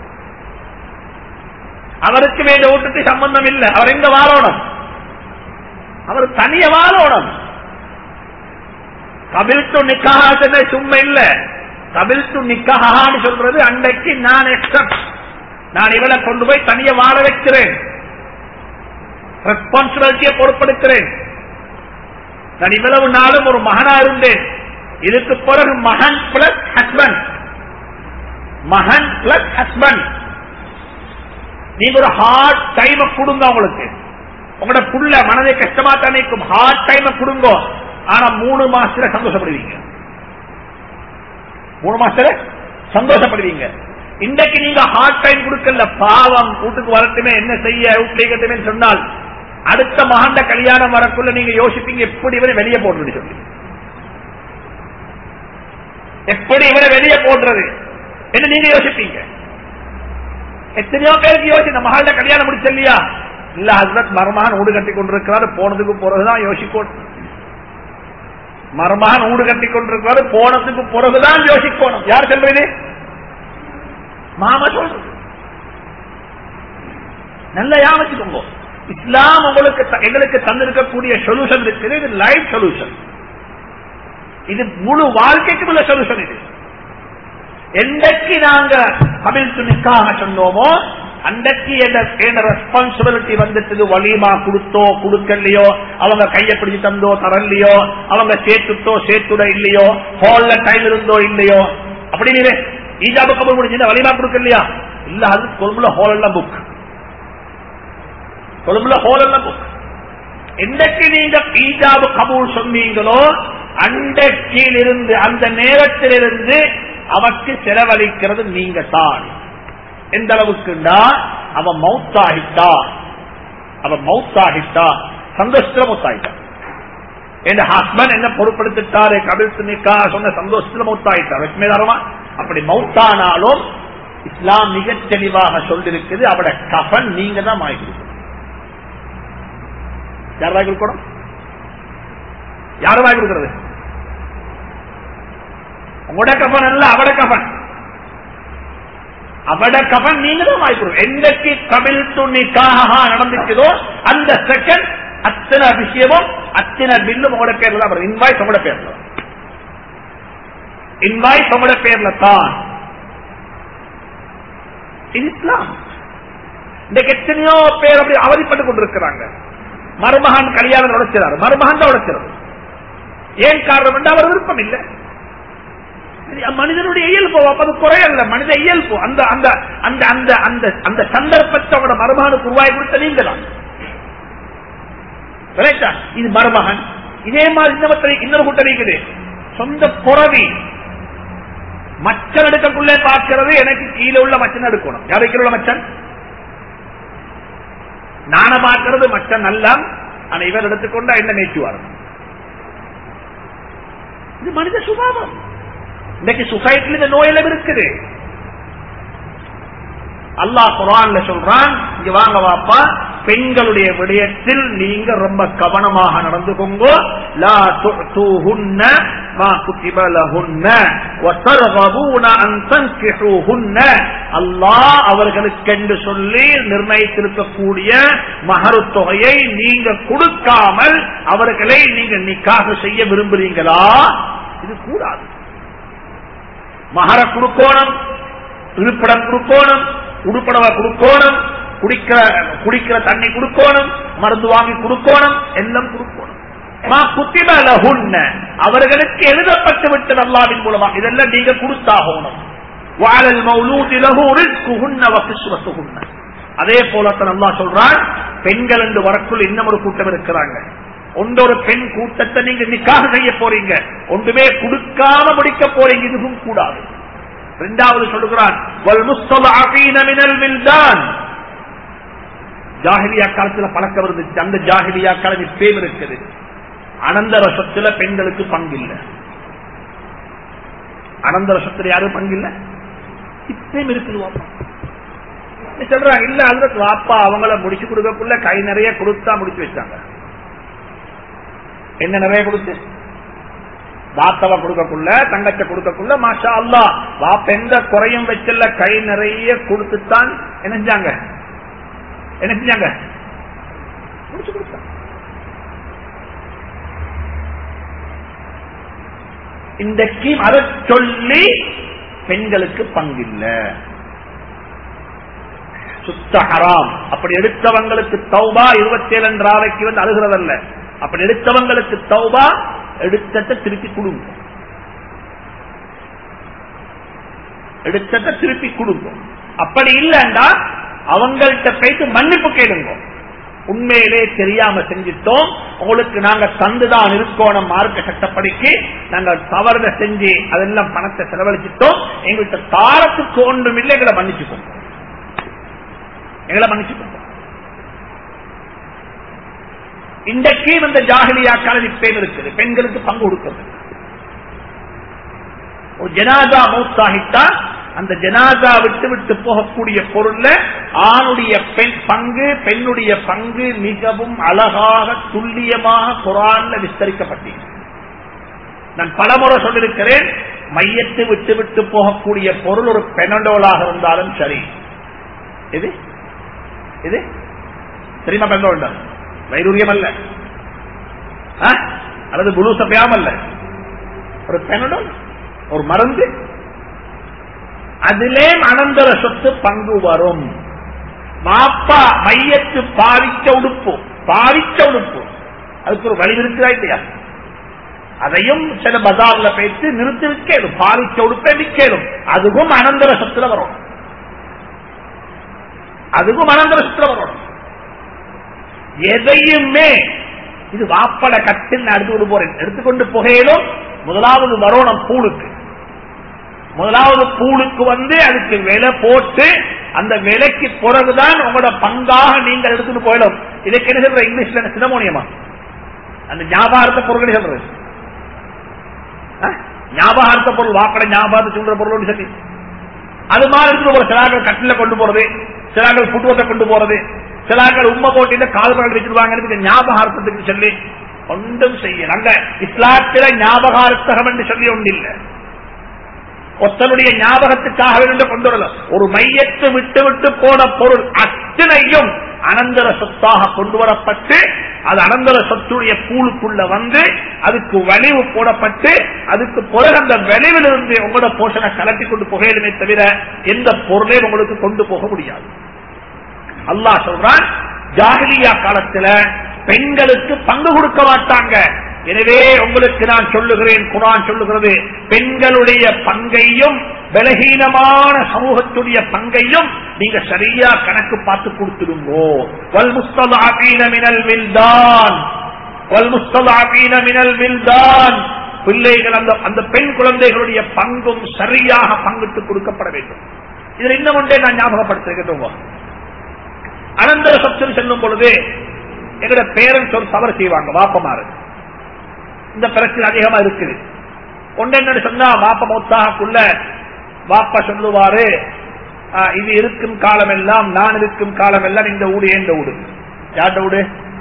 அவருக்கு வேண்டிய வீட்டுக்கு சம்பந்தம் இல்லை அவர் எங்க வாழணும் அவர் தனிய வாழணும் கபில்த்து நிக்காக சும்மா இல்ல கபில்த்து நிக்கான்னு சொல்றது அன்றைக்கு நான் எக்ஸப்ட் நான் இவளை கொண்டு போய் தனிய வாழ வைக்கிறேன் ரெஸ்பான்சிபிலிட்டியை பொறுப்படுக்கிறேன் நான் இவ்வளவு நாளும் ஒரு மகனா இருந்தேன் இதுக்கு பிறகு மகன் பிளஸ் ஹஸ்பண்ட் மகன் பிளஸ் ஹஸ்பண்ட் நீங்க ஒரு ஹார்ட் டைம் கொடுங்க உங்களுக்கு உங்களோட புள்ள மனதை கஷ்டமா தனிக்கும் ஹார்ட் டைம் கொடுங்க ஆனா மூணு மாசத்துல சந்தோஷப்படுவீங்க மூணு மாசத்துல சந்தோஷப்படுவீங்க இன்றைக்கு நீங்க ஹார்ட் டைம் கொடுக்கல பாவம் வீட்டுக்கு வரட்டுமே என்ன செய்ய வீட்டுமே சொன்னால் அடுத்த மகாண்ட கல்யாணம் வரக்குள்ள நீங்க யோசிப்பீங்க எப்படி இவரை வெளியே போடுறது சொல்லி எப்படி இவரை வெளியே போடுறது என்ன நீங்க யோசிப்பீங்க எத்தனையோ பேருக்கு யோசி நம்ம மகாண்ட கல்யாணம் முடிச்ச இல்லையா இல்ல ஹஸ்பண்ட் மருமகன் ஊடு கட்டி கொண்டிருக்கிறாரு போனதுக்கு பிறகுதான் யோசிக்கணும் மருமகன் ஊடு கட்டி கொண்டிருக்கிறாரு போனதுக்கு பிறகுதான் யோசிக்கணும் யார் சொல்றது மாமா சொல்றது நல்ல யாமச்சுக்கோங்க இஸ்லாம் உங்களுக்கு த- எங்களுக்கு தந்திருக்கக்கூடிய சொல்யூஷன் இருக்குது இது லைஃப் சொல்யூஷன் இது முழு வாழ்க்கைக்கு உள்ள சொல்யூஷன் இது என்றைக்கு நாங்க கபில் துணிக்காக சொன்னோமோ அன்றைக்கு என்ன ரெஸ்பான்சிபிலிட்டி வந்துட்டு வலிமா கொடுத்தோ கொடுக்கலையோ அவங்க கைய பிடிச்சு தந்தோ தரலையோ அவங்க சேர்த்துட்டோ சேர்த்துட இல்லையோ ஹால்ல டைம் இருந்தோ இல்லையோ அப்படி நீங்க ஈஜாபு கபல் முடிஞ்சு வலிமா கொடுக்கலையா இல்ல அது கொழும்புல ஹால் எல்லாம் புக் கொழும்புல ஹோல் எல்லாம் புக் என்னைக்கு நீங்க ஈஜாபு கபூல் சொன்னீங்களோ அன்றைக்கிலிருந்து அந்த நேரத்திலிருந்து அவக்கு செலவழிக்கிறது நீங்க தான் எந்த அளவுக்குண்டா அவன் மவுத்தாகிட்டா அவன் மவுத்தாகிட்டா சந்தோஷத்துல மௌத்தாகிட்டான் என் ஹஸ்பண்ட் என்ன பொறுப்படுத்திட்டாரு கபில் துணிக்கா சொன்ன சந்தோஷத்துல மௌத்தாயிட்டார் வெட்மே தரமா அப்படி மௌத்தானாலும் இஸ்லாம் மிக தெளிவாக சொல்லிருக்குது அவட கஃன் நீங்க தான் வாங்கி கொடுக்கணும் யார் வாங்கி கொடுக்கணும் யார் வாங்கி கொடுக்கிறது உங்களோட கஃன் அல்ல அவட கஃன் அவட கஃன் நீங்க தான் வாங்கி கொடுக்கணும் எந்தக்கு கபில் துணிக்காக நடந்துச்சதோ அந்த செகண்ட் அத்தனை விஷயமும் அத்தனை பில்லும் உங்களோட பேர்ல தான் வரும் இன்வாய்ஸ் உங்களோட பேர்ல இன்வாய்ஸ் உங்களோட பேர்ல தான் இது இஸ்லாம் இன்றைக்கு எத்தனையோ பேர் அப்படி அவதிப்பட்டு கொண்டிருக்கிறாங்க மருமகன் கல்யாணம் உடைச்சிறாரு மருமகன் தான் உடைச்சிறது ஏன் காரணம் என்று அவர் விருப்பம் இல்லை இது மனிதனுடைய இயல்பு அப்ப அது குறையல்ல மனித இயல்பு அந்த அந்த அந்த அந்த அந்த அந்த சந்தர்ப்பத்தை அவரோட மருமகனுக்கு உருவாக்கி கொடுத்த நீங்க தான் விளைச்சா இது மருமகன் இதே மாதிரி இன்னொரு இன்னொரு கூட்டம் இருக்குது சொந்த புறவி மச்சன் எடுக்கக்குள்ளே பார்க்கிறது எனக்கு கீழே உள்ள மச்சன் எடுக்கணும் யார் கீழே உள்ள மச்சன் நான பார்க்கிறது மச்சன் அல்ல ஆனா இவர் எடுத்துக்கொண்டா என்ன நேச்சுவார் இது மனித சுபாவம் இன்னைக்கு சொசைட்டில இந்த நோயெல்லாம் இருக்குது அல்லாஹ் குரான்ல சொல்றான் இங்க வாங்க வாப்பா பெண்களுடைய விடயத்தில் நீங்க ரொம்ப கவனமாக நடந்துக்கோங்க லா துஹுன்ன மா குத்திப லஹுன்ன வதர்கபூன அன் தன்கிஹூஹுன்ன அல்லாஹ் அவர்களுக்கென்று சொல்லி நிர்ணயித்திருக்கக்கூடிய மகரு தொகையை நீங்க கொடுக்காமல் அவர்களை நீங்க நிக்காக செய்ய விரும்புறீங்களா இது கூடாது மகர குடுக்கோணம் இருப்பிடம் குடுக்கோணம் உடுப்படவை குடுக்கோணம் குடிக்கிற குடிக்கிற தண்ணி குடுக்கோணம் மருந்து வாங்கி குடுக்கோணம் எல்லாம் குடுக்கோணம் மா குத்திப லஹுன்ன அவர்களுக்கு எழுதப்பட்டு விட்டது அல்லாவின் மூலமா இதெல்லாம் நீங்க கொடுத்தாகணும் வாழல் மௌலூதி லஹு ரிஸ்குஹுன்ன வ கிஸ்வத்துஹுன்ன அதே போலத்தான் அல்லாஹ் சொல்றான் பெண்கள் என்று வரக்குள் இன்னும் ஒரு கூட்டம் இருக்கிறாங்க ஒன்றொரு பெண் கூட்டத்தை நீங்க நிக்காக செய்ய போறீங்க ஒன்றுமே கொடுக்காம முடிக்க போறீங்க இதுவும் கூடாது இரண்டாவது சொல்லுகிறான் ஜாகிலியா காலத்துல பழக்கம் இருந்துச்சு அந்த ஜாகிலியா காலம் இப்பேம் இருக்குது அனந்தர சொத்துல பெண்களுக்கு பங்கில்ல அனந்தர சொத்துல யாரும் பங்கில்ல இப்பேம் இருக்குது வாப்பா சொல்றாங்க இல்ல அதுல வாப்பா அவங்கள முடிச்சு கொடுக்கக்குள்ள கை நிறைய கொடுத்தா முடிச்சு வச்சாங்க என்ன நிறைய கொடுத்து வாத்தவ கொடுக்கக்குள்ள தங்கச்ச கொடுக்கக்குள்ள மாஷா அல்லா வாப்ப எந்த குறையும் வச்சல கை நிறைய கொடுத்துத்தான் என்ன செஞ்சாங்க என்ன செஞ்சாங்க முடிச்சு கொடுத்தாங்க இந்த ஸ்கீம் அதை சொல்லி பெண்களுக்கு பங்கில்ல சுத்த ஹராம் அப்படி எடுத்தவங்களுக்கு தௌபா இருபத்தி ஏழு ராவைக்கு வந்து அழுகிறதல்ல அப்படி எடுத்தவங்களுக்கு தௌபா எடுத்தத்தை திருப்பி கொடுங்க எடுத்தத்தை திருப்பி கொடுங்க அப்படி இல்லைண்டா அவங்கள்ட்ட போயிட்டு மன்னிப்பு கேளுங்க உண்மையிலே தெரியாம செஞ்சிட்டோம் உங்களுக்கு நாங்க தந்துதான் இருக்கோம் மார்க்க சட்டப்படிக்கு நாங்க தவறுத செஞ்சு அதெல்லாம் பணத்தை செலவழிச்சிட்டோம் எங்கள்கிட்ட தாரத்துக்கு ஒன்றும் இல்லை எங்களை மன்னிச்சுக்கோங்க எங்களை மன்னிச்சுக்கோங்க இன்றைக்கு இந்த ஜாகிலியா காலம் இப்பேன் இருக்குது பெண்களுக்கு பங்கு கொடுக்கிறது ஒரு ஜனாதா மௌத்தாகிட்டா அந்த ஜனாதா விட்டு விட்டு போகக்கூடிய பொருள்ல ஆணுடைய பெண் பங்கு பெண்ணுடைய பங்கு மிகவும் அழகாக துல்லியமாக குரான்ல விஸ்தரிக்கப்பட்டது நான் பலமுறை சொல்லிருக்கிறேன் மையத்து விட்டு விட்டு போகக்கூடிய பொருள் ஒரு பெனடோலாக இருந்தாலும் சரி இது இது தெரியுமா பெனடோல் தான் வைரூரியம் அல்ல அல்லது புலு சப்பையாம் அல்ல ஒரு பெனடோல் ஒரு மருந்து அதிலே அனந்தர சொத்து பங்கு வரும் மாப்பா மையத்து பாவிச்ச உடுப்பு பாவிச்ச உடுப்பு அதுக்கு ஒரு வழி இருக்குதா இல்லையா அதையும் சில பஜார்ல பேசி நிறுத்தி விற்கலும் பாவிச்ச உடுப்பை விற்கலும் அதுவும் அனந்தர சொத்துல வரும் அதுவும் அனந்தர சொத்துல வரும் எதையுமே இது வாப்பட கட்டில் எடுத்துக்கொண்டு போறேன் எடுத்துக்கொண்டு புகையிலும் முதலாவது வரணும் பூளுக்கு முதலாவது பூளுக்கு வந்து அதுக்கு விலை போட்டு அந்த விலைக்கு பிறகுதான் உங்களோட பங்காக நீங்கள் எடுத்துட்டு போயிடும் இதுக்கு என்ன சொல்ற இங்கிலீஷ்ல சிதமோனியமா அந்த ஞாபகார்த்த பொருள் சொல்றது ஞாபகார்த்த பொருள் வாப்பட ஞாபகத்தை சொல்ற பொருள் சொல்லி அது மாதிரி எடுத்துட்டு போற சிலாக்கள் கட்டில கொண்டு போறது சிலாக்கள் புட்டுவத்தை கொண்டு போறது சிலாக்கள் உண்மை போட்டு கால்கள் வச்சிருவாங்க ஞாபகார்த்தத்துக்கு சொல்லி ஒன்றும் செய்ய அந்த இஸ்லாத்தில ஞாபகார்த்தகம் என்று சொல்லி ஒன்று இல்லை ஒத்தனுடைய ஞாபகத்துக்காக வேண்டும் கொண்டு வரலாம் ஒரு மையத்தை விட்டு விட்டு போன பொருள் அத்தனையும் அனந்தர சொத்தாக கொண்டு வரப்பட்டு அது அனந்தர சொத்துடைய பூலுக்குள்ள வந்து அதுக்கு வலிவு போடப்பட்டு அதுக்கு பிறகு அந்த வலிவிலிருந்து உங்களோட போஷனை கலட்டி கொண்டு புகையிலுமே தவிர எந்த பொருளையும் உங்களுக்கு கொண்டு போக முடியாது அல்லாஹ் சொல்றான் ஜாகிலியா காலத்துல பெண்களுக்கு பங்கு கொடுக்க மாட்டாங்க எனவே உங்களுக்கு நான் சொல்லுகிறேன் குரான் சொல்லுகிறது பெண்களுடைய பங்கையும் பலகீனமான சமூகத்துடைய பங்கையும் நீங்க சரியா கணக்கு பார்த்து கொடுத்துடுங்கோ வல் முஸ்தலாபீன மினல் வில்தான் வல் முஸ்தலாபீன மினல் வில்தான் பிள்ளைகள் அந்த அந்த பெண் குழந்தைகளுடைய பங்கும் சரியாக பங்கிட்டு கொடுக்கப்பட வேண்டும் இதுல இன்னும் ஒன்றே நான் ஞாபகப்படுத்துகிறேன் அனந்தர சொத்து செல்லும் பொழுது எங்களோட பேரண்ட்ஸ் ஒரு தவறு செய்வாங்க வாப்பமாறு இந்த பிரச்சனை அதிகமா இருக்குது ஒன்று என்ன சொன்னா வாப்ப மௌத்தாகக்குள்ள வாப்பா சொல்லுவாரு ஆ, இது இருக்கும் காலம் எல்லாம் நான் இருக்கும் காலம் எல்லாம் இந்த ஊடு ஏந்த ஊடு யார்ட ஊடு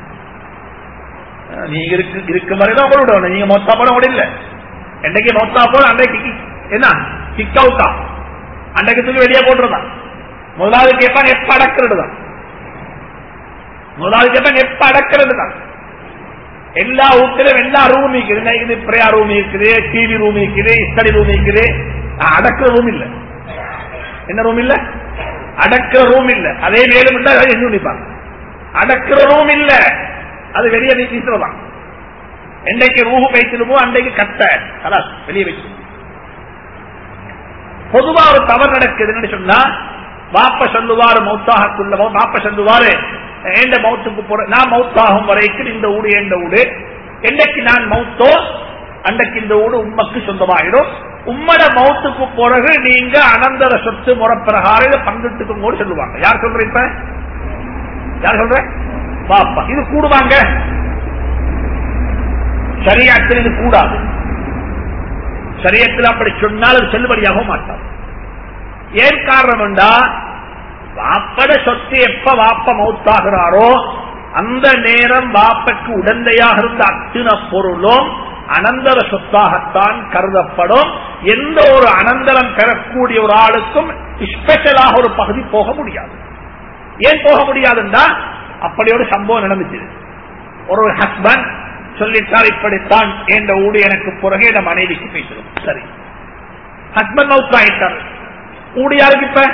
ஆ, நீங்க இருக்கு இருக்கும் வரைதான் உங்களோட ஊடு. நீங்க மொத்தா போல கூட இல்ல என்னைக்கு மொத்தா போல அன்றைக்கு kick- என்ன கிக் அவுட்டா அன்றைக்கு தூக்கி வெளியே போட்டுருந்தான் முதலாவது கேட்பான் எப்ப அடக்கிறது தான் முதலாவது கேட்பான் எப்ப அடக்கிறது தான் எல்லா வீட்டிலும் எல்லா ரூம் இருக்குது இது பிரேயா ரூம் இருக்குது டிவி ரூம் இருக்குது ஸ்டடி ரூம் இருக்குது ஆ, அடக்குற ரூம் இல்ல என்ன ரூம் இல்ல அடக்குற ரூம் இல்ல அதே மேலும் இருந்தா அதை எண்ணி நிப்பாங்க அடக்குற ரூம் இல்ல அது வெளியே வீசுறதான் என்னைக்கு ரூஹு வைத்திருமோ அன்றைக்கு கட்ட கலாஸ் வெளியே வச்சு பொதுவா ஒரு தவறு நடக்குதுன்னு சொன்னா வாப்ப சொல்லுவாரு மௌத்தாகக்குள்ள வாப்ப சொல்லுவாரு ஏண்ட மௌத்துக்கு போற நான் மௌத்தாகும் வரைக்கும் இந்த ஊடு ஏண்ட ஊடு என்னைக்கு நான் மௌத்தோ அன்றைக்கு இந்த ஊடு உம்மக்கு சொந்தமாயிடும் உம்மட மௌத்துக்கு பிறகு நீங்க அனந்தர சொத்து முறை பிரகாரம் இதை பங்கிட்டுக்கும் கூட சொல்லுவாங்க யார் சொல்ற இப்ப யார் சொல்ற பாப்பா இது கூடுவாங்க சரியாத்தில் இது கூடாது சரியத்தில் அப்படி சொன்னால் அது செல்லுபடியாக மாட்டார் ஏன் காரணம் என்றா வாப்பட சொத்து எப்ப வாப்ப மௌத்தாகிறாரோ அந்த நேரம் வாப்பக்கு உடந்தையாக இருந்த அத்தனை பொருளும் அனந்தர சொத்தாகத்தான் கருதப்படும் எந்த ஒரு அனந்தரம் பெறக்கூடிய ஒரு ஆளுக்கும் ஸ்பெஷலாக ஒரு பகுதி போக முடியாது ஏன் போக முடியாதுன்னா அப்படி ஒரு சம்பவம் நடந்துச்சு ஒரு ஹஸ்பண்ட் சொல்லிட்டார் இப்படித்தான் என்ற ஊடு எனக்கு பிறகு என் மனைவிக்கு பேசணும் சரி ஹஸ்பண்ட் மவுத் ஆயிட்டார் ஊடு யாருக்கு இப்ப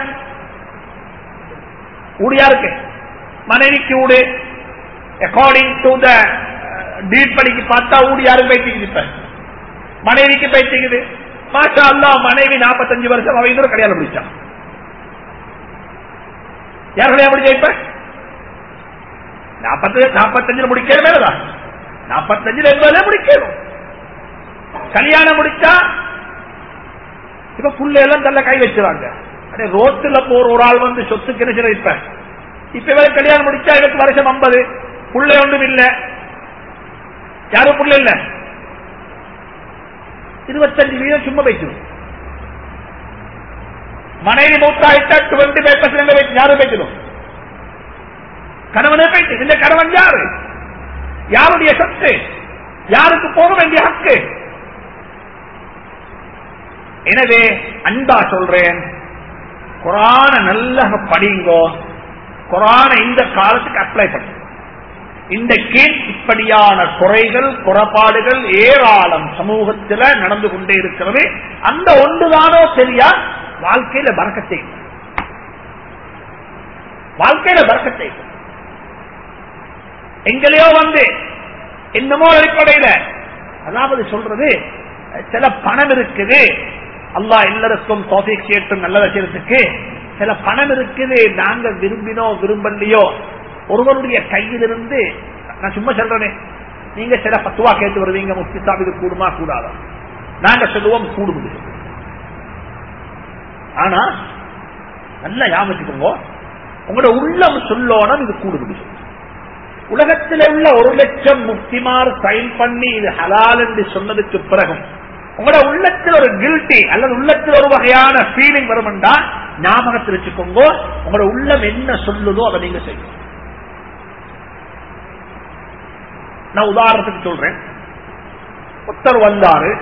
ஊடு யாருக்கு மனைவிக்கு ஊடு அக்கார்டிங் டு த டீட் படிக்கு பார்த்தா ஊடு யாருக்கு பைத்திக்குது இப்ப மனைவிக்கு பைத்திக்குது மாஷா அல்லா மனைவி நாற்பத்தஞ்சு வருஷம் அவ இன்னொரு கல்யாணம் பிடிச்சான் யார் கல்யாணம் பிடிச்சா இப்ப நாற்பத்தி நாற்பத்தஞ்சுல முடிக்கணும் மேலதான் நாற்பத்தஞ்சுல எண்பதுல முடிக்கணும் கல்யாணம் முடிச்சா இப்ப புள்ள எல்லாம் தள்ள கை வச்சுறாங்க அடே ரோட்டுல போற ஒரு ஆள் வந்து சொத்து கிடைச்சிட இப்ப இப்ப இவரை கல்யாணம் முடிச்சா இவருக்கு வருஷம் ஐம்பது புள்ள ஒன்றும் இல்ல யாரும் புள்ள இல்ல இருபத்தஞ்சு வீதம் சும்மா வைக்கணும் மனைவி மூத்தாயிட்டா டுவெண்ட்டி ஃபைவ் பர்சன்ட் யாரும் வைக்கணும் கணவனே போயிட்டு இந்த கணவன் யாரு யாருடைய சொத்து யாருக்கு போக வேண்டிய ஹக்கு எனவே அன்பா சொல்றேன் குரான நல்லா படிங்கோ குரான இந்த காலத்துக்கு அப்ளை பண்ணு இன்றைக்கு இப்படியான குறைகள் குறைபாடுகள் ஏராளம் சமூகத்தில் நடந்து கொண்டே இருக்கிறது அந்த ஒன்றுதானோ சரியா வாழ்க்கையில பறக்கத்தை இல்லை. வாழ்க்கையில பறக்கத்தை இல்லை. எங்களையோ வந்து என்னமோ அடிப்படையில அதாவது சொல்றது சில பணம் இருக்குது அல்லாஹ் எல்லாருக்கும் தோஃபிக் சேட்டும் நல்ல செய்யறதுக்கு சில பணம் இருக்குது நாங்க விரும்பினோ விரும்பலையோ ஒருவருடைய கையிலிருந்து நான் சும்மா சொல்றேனே நீங்க சில பத்துவா கேட்டு வருவீங்க முஃப்தி சாப் இது கூடுமா கூடாதா நாங்க சொல்லுவோம் கூடுது ஆனா நல்லா ஞாபகத்துக்கோங்க உங்களோட உள்ளம் சொல்லோனம் இது கூடுது உலகத்தில் உள்ள ஒரு லட்சம் முக்திமார் சைன் பண்ணி இது ஹலால் என்று சொன்னதுக்கு பிறகும் உங்களோட உள்ளத்தில் ஒரு கில்ட்டி அல்லது உள்ளத்தில் ஒரு வகையான ஃபீலிங் வரும்டா ஞாபகத்தில் வச்சுக்கோங்க உங்களோட உள்ளம் என்ன சொல்லுதோ அதை நீங்க செய்யும் நான் உதாரணத்துக்கு சொல்றேன் ஒருத்தர் வந்தாரு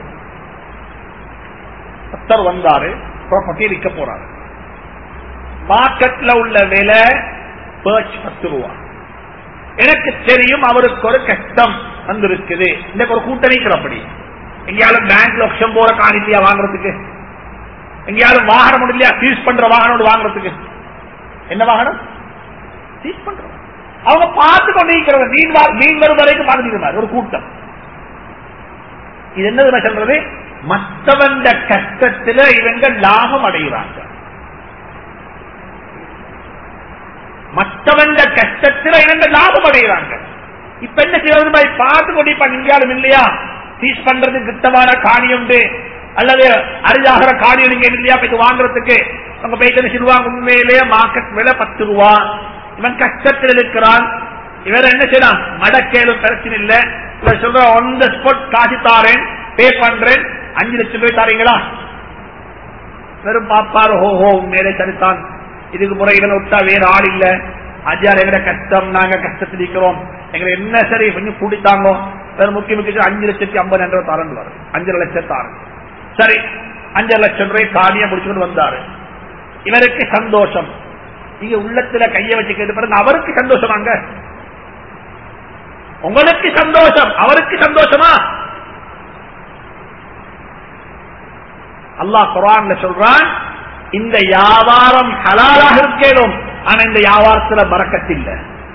ஒருத்தர் வந்தாரு ப்ராப்பர்ட்டி விற்க போறாரு மார்க்கெட்ல உள்ள விலை பேர்ச் பத்து ரூபா எனக்கு தெரியும் அவருக்கு ஒரு கஷ்டம் வந்திருக்குது இந்த ஒரு கூட்டணி அப்படி எங்கேயாலும் பேங்க் லட்சம் போற காணிலையா வாங்குறதுக்கு எங்கேயாலும் வாகனம் இல்லையா சீஸ் பண்ற வாகனம் வாங்குறதுக்கு என்ன வாகனம் சீஸ் பண்ற அவங்க பார்த்து கொண்டிருக்கிறது மீன் வா- மீன் வரும் வரைக்கும் பார்த்துக்கிறார் ஒரு கூட்டம் இது என்னது நான் சொல்றது மற்றவன் கஷ்டத்துல இவங்க லாபம் அடைகிறாங்க மற்றவன் கஷ்டத்துல இவங்க லாபம் அடைகிறாங்க இப்ப என்ன செய்யறது மாதிரி பார்த்து கொண்டிருப்பாங்க இந்தியாலும் இல்லையா சீஸ் பண்றது கிட்டமான காணி உண்டு அல்லது அரிதாகிற காணி நீங்க இல்லையா போய் வாங்குறதுக்கு அவங்க போயிட்டு சொல்லுவாங்க உண்மையிலேயே மார்க்கெட் விலை பத்து ரூபா இவன் கஷ்டத்தில் இருக்கிறான் இவர் என்ன செய்யலாம் மடக்கேலும் பிரச்சனை இல்ல இவர் சொல்ற ஒன் த ஸ்பாட் காசு தாரேன் பே பண்றேன் அஞ்சு லட்சம் ரூபாய் தாரீங்களா வெறும் பாப்பாரு ஹோ ஹோ மேலே சரித்தான் இதுக்கு முறைகளை விட்டா வேற ஆள் இல்ல அஜார் எங்கட கஷ்டம் நாங்க கஷ்டத்தில் இருக்கிறோம் எங்களை என்ன சரி கொஞ்சம் கூடித்தாங்க வேற முக்கிய முக்கிய அஞ்சு லட்சத்தி ஐம்பதாயிரம் ரூபாய் தாரன் வரும் அஞ்சரை லட்சம் தாரன் சரி அஞ்சரை லட்சம் ரூபாய் காணியை முடிச்சுட்டு வந்தாரு இவருக்கு சந்தோஷம் நீங்க உள்ளத்துல கைய வச்சு கேட்டு பாருங்க அவருக்கு சந்தோஷமாங்க உங்களுக்கு சந்தோஷம் அவருக்கு சந்தோஷமா அல்லாஹ் குரான்ல சொல்றான் இந்த வியாபாரம் ஹலாலாக இருக்கணும் ஆனா இந்த வியாபாரத்துல பறக்கத்தில்ல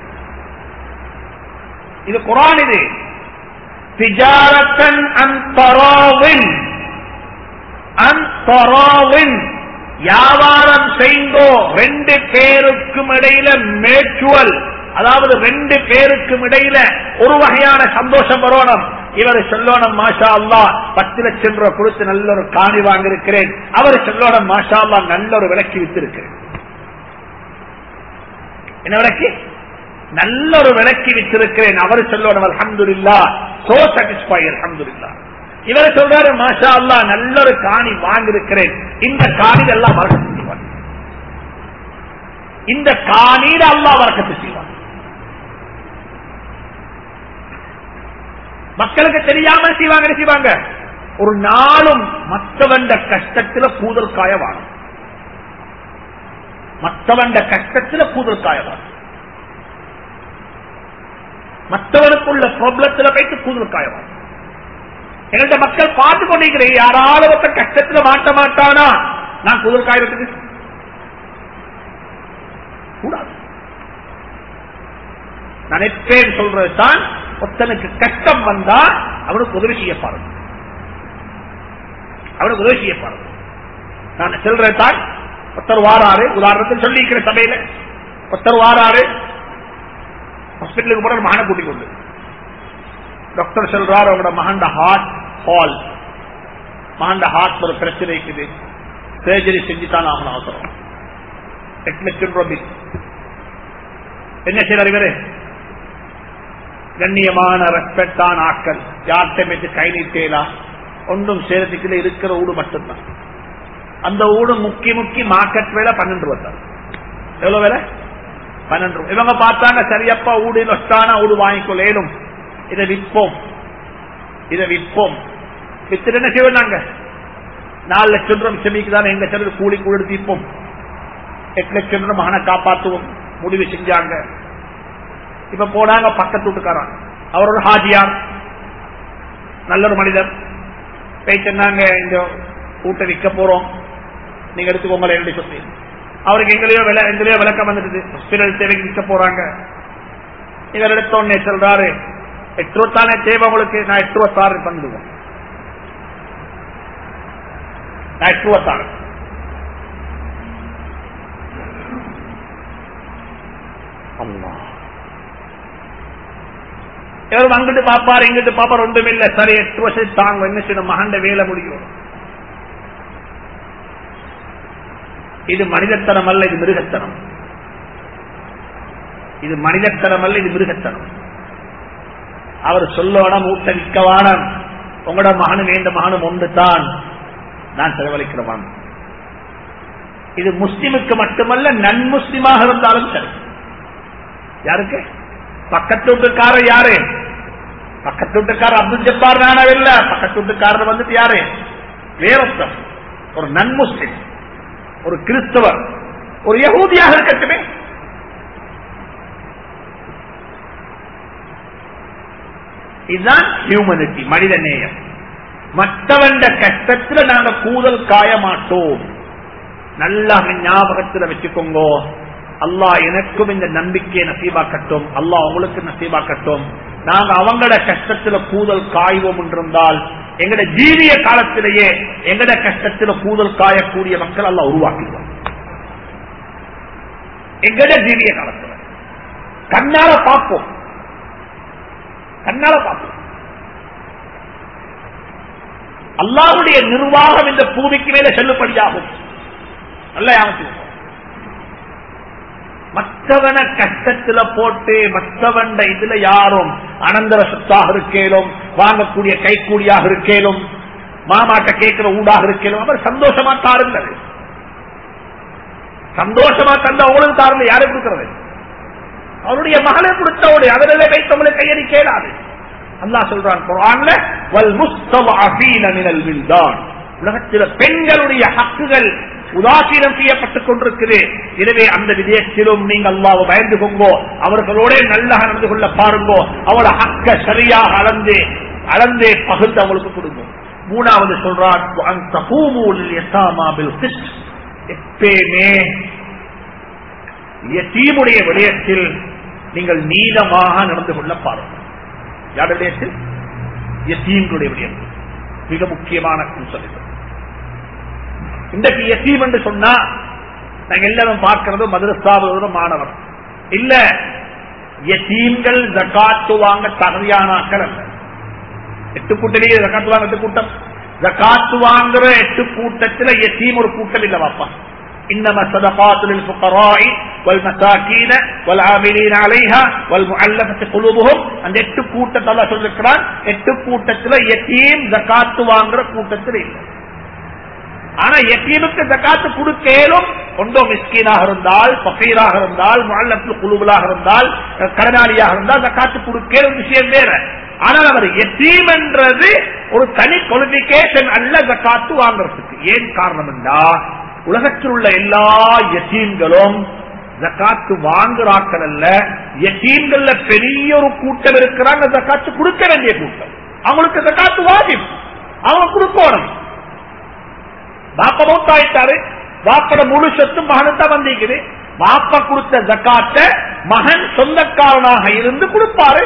இது குரான் இது திஜாரத்தன் அந்தராவின் அந்தராவின் வியாபாரம் செய்தோ ரெண்டு பேருக்கும் இடையில மேச்சுவல் அதாவது ரெண்டு பேருக்கும் இடையில ஒரு வகையான சந்தோஷம் வரணும் இவர் சொல்லணும் மாஷா அல்லா பத்து லட்சம் ரூபாய் கொடுத்து நல்ல ஒரு காணி வாங்கியிருக்கிறேன் அவர் சொல்லணும் மாஷா அல்லா நல்ல ஒரு விலைக்கு வித்திருக்கிறேன் என்ன விலைக்கு நல்ல ஒரு விலைக்கு வித்திருக்கிறேன் அவர் சொல்லணும் அலமதுல்லா சோ சாட்டிஸ்பை அலமதுல்லா இவர் சொல்றாரு மாஷா அல்லா நல்ல ஒரு காணி வாங்கியிருக்கிறேன் இந்த காணியில் எல்லாம் வரக்கத்து செய்வார் இந்த காணீர் அல்லா வரக்கத்து செய்வார் மக்களுக்கு தெரியாமல் செய்வாங்க செய்வாங்க ஒரு நாளும் மற்றவண்ட கஷ்டத்துல கூதல் காய வாழும் மற்றவண்ட கஷ்டத்துல கூதல் காய வாழும் மற்றவனுக்குள்ள ப்ராப்ளத்துல போயிட்டு கூதல் காய வாழும் எங்கள்கிட்ட மக்கள் பார்த்து கொண்டிருக்கிறேன் யாராவது ஒருத்தர் கஷ்டத்துல மாட்ட மாட்டானா நான் கூதல் காயறதுக்கு கூடாது நான் எப்பேன் சொல்றது தான் ஒருத்தனுக்கு கஷ்டம் வந்தா அவனுக்கு உதவி செய்ய பாருங்க அவனுக்கு உதவி செய்ய பாருங்க நான் சொல்றேன் தான் ஒருத்தர் வாராரு உதாரணத்தில் சொல்லியிருக்கிற சபையில ஒருத்தர் வாராரு ஹாஸ்பிட்டலுக்கு போற மகனை கூட்டிக் கொண்டு டாக்டர் சொல்றாரு அவங்களோட மகண்ட ஹார்ட் ஹால் மகண்ட ஹார்ட் ஒரு பிரச்சனை இருக்குது சர்ஜரி செஞ்சுதான் ஆகணும் அவசரம் எட்டு லட்சம் ரூபாய் என்ன செய்யறாரு இவரு கண்ணியமான ரெஸ்பெக்டான ஆக்கள் யார்கிட்ட பேச்சு கை நீட்டேலா ஒன்றும் சேரத்துக்குள்ள இருக்கிற ஊடு மட்டும்தான் அந்த ஊடு முக்கி முக்கி மார்க்கெட் வேலை பன்னெண்டு ரூபா எவ்வளவு வேலை பன்னெண்டு ரூபா இவங்க பார்த்தாங்க சரியப்பா ஊடு நொஸ்டானா ஊடு வாங்கிக்கொள்ளேனும் இதை விற்போம் இதை விற்போம் வித்துட்டு என்ன செய்வோம் நாங்க நாலு லட்சம் ரூபாய் மிச்சமிக்கு தான் எங்க சிலர் கூலி கூட தீர்ப்போம் எட்டு லட்சம் ரூபாய் மகனை காப்பாற்றுவோம் முடிவு செஞ்சாங்க இப்ப போனாங்க பக்கத்து வீட்டுக்காரன் அவரோட ஹாஜியார் நல்ல ஒரு மனிதர் போயிட்டு இந்த கூட்ட விற்க போறோம் நீங்க எடுத்துக்கோங்க என்று சொல்லி அவருக்கு எங்களையோ வில எங்களையோ விளக்கம் வந்துடுது ஹாஸ்பிட்டல் தேவைக்கு விற்க போறாங்க இவர் எடுத்தோடனே சொல்றாரு எட்டு ரூபாத்தானே தேவை உங்களுக்கு நான் எட்டு ரூபாத்தாறு பண்ணுவோம் நான் எட்டு ரூபாத்தாறு அம்மா இவர் அங்கிட்டு பாப்பாரு இங்கிட்டு பாப்பாரு ஒன்றும் இல்ல சரி எட்டு வருஷம் தாங்க என்ன செய்யணும் மகண்ட வேலை முடியும் இது மனிதத்தனம் அல்ல இது மிருகத்தனம் இது மனிதத்தனம் அல்ல இது மிருகத்தனம் அவர் சொல்லணும் ஊட்ட விற்கவானம் உங்களோட மகனும் வேண்ட மகனும் ஒன்று தான் நான் செலவழிக்கிறவான் இது முஸ்லிமுக்கு மட்டுமல்ல நன் முஸ்லிமாக இருந்தாலும் சரி யாருக்கு பக்கத்து வீட்டுக்காரர் யாரு பக்கத்து வீட்டுக்காரர் அப்துல் ஜப்பார் நானவில்ல பக்கத்து வீட்டுக்காரர் வந்துட்டு யாரு வேறொத்தம் ஒரு நன் முஸ்லிம் ஒரு கிறிஸ்தவர் ஒரு யகூதியாக இருக்கட்டுமே இதுதான் ஹியூமனிட்டி மனித நேயம் மற்றவண்ட கஷ்டத்துல நாங்க கூதல் காய மாட்டோம் நல்லா ஞாபகத்துல வச்சுக்கோங்க அல்லாஹ் எனக்கும் இந்த நம்பிக்கையை நசீபாக்கட்டும் அல்லாஹ் உங்களுக்கு நசீபாக்கட்டும் நாங்க அவங்களோட கஷ்டத்துல கூதல் காய்வோம் என்றிருந்தால் எங்கட ஜீவிய காலத்திலேயே எங்கட கஷ்டத்துல கூதல் காயக்கூடிய மக்கள் எல்லாம் உருவாக்கிடுவோம் எங்கட ஜீவிய காலத்துல கண்ணால பார்ப்போம் கண்ணால பார்ப்போம் அல்லாஹ்வுடைய நிர்வாகம் இந்த பூமிக்கு மேல செல்லுபடியாகும் நல்ல ஞாபகம் மற்றவன கஷ்டத்துல போட்டு மற்றவன் இதுல யாரும் அனந்தர சொத்தாக இருக்கேலும் வாங்கக்கூடிய கைக்கூலியாக இருக்கேலும் மாமாட்ட கேட்கிற ஊடாக இருக்கேலும் அவர் சந்தோஷமா தாருங்கள் சந்தோஷமா தந்த அவங்களும் தாருங்க யாரை கொடுக்கிறது அவருடைய மகளை கொடுத்தவரு அதிலே வைத்தவங்களை கையறி கேளாது அல்லாஹ் சொல்றான் குர்ஆன்ல வல் முஸ்தவஅஃபீன மினல் வில்தான் உலகத்தில் பெண்களுடைய ஹக்குகள் உதாசீனம் செய்யப்பட்டுக் கொண்டிருக்குது எனவே அந்த விதயத்திலும் நீங்க அல்லாஹ் பயந்து கொங்கோ அவர்களோட நல்ல நடந்து கொள்ள பாருங்கோ அவரோட ஹக்க சரியாக அளந்து அளந்தே பகுந்து அவங்களுக்கு கொடுங்க மூணாவது சொல்றான் "வஅன் தகூமு லில்-யதாமா பில்-கிஸ்ட்." எப்பயுமே யத்தீமுடைய விடயத்தில் நீங்கள் நீளமாக நடந்து கொள்ள பாருங்கள் யார் விடயத்தில் யத்தீம்களுடைய விடயத்தில் மிக முக்கியமான அம்சம் இது இன்றைக்கு யத்தீம் என்று சொன்னா நாங்க எல்லாரும் பார்க்கிறது மதுரஸ்தாபுரம் மாணவர் இல்ல யத்தீம்கள் ஜக்காத்து வாங்க தகுதியானாக்கள் அல்ல எட்டு கூட்டணியே ஜக்காத்து வாங்க எட்டு கூட்டம் ஜக்காத்து வாங்குற எட்டு கூட்டத்தில் யத்தீம் ஒரு கூட்டம் இல்ல வாப்பா إنما الصدقات للفقراء والمساكين والعاملين عليها والمؤلفة قلوبهم அந்த எட்டு கூட்டத்தை அல்லாஹ் சொல்லிருக்கிறான் எட்டு கூட்டத்துல யத்தீம் ஜக்காத்து வாங்குற கூட்டத்தில் இல்லை ஆனா எத்தீமுக்கு ஜக்காத்து கொடுக்கலும் ஒன்றோ மிஸ்கீனாக இருந்தால் பக்கீராக இருந்தால் முழத்தில் குழுவலாக இருந்தால் கடனாளியாக இருந்தால் ஜக்காத்து கொடுக்கலும் விஷயம் வேற ஆனால் அவர் எத்தீம் என்றது ஒரு தனி குவாலிபிகேஷன் அல்ல ஜக்காத்து வாங்குறதுக்கு ஏன் காரணம் என்றா உலகத்தில் உள்ள எல்லா எத்தீம்களும் ஜக்காத்து வாங்குறாக்கள் அல்ல எத்தீம்கள்ல பெரிய ஒரு கூட்டம் இருக்கிறாங்க ஜக்காத்து கொடுக்க வேண்டிய கூட்டம் அவங்களுக்கு ஜக்காத்து வாஜிப் அவங்க கொடுக்கணும் பாப்ப மௌத்தாயிட்டாரு பாப்பட முழு சொத்து மகனுக்கு தான் வந்திருக்குது பாப்பா கொடுத்த ஜக்காத்த மகன் சொந்தக்காரனாக இருந்து கொடுப்பாரு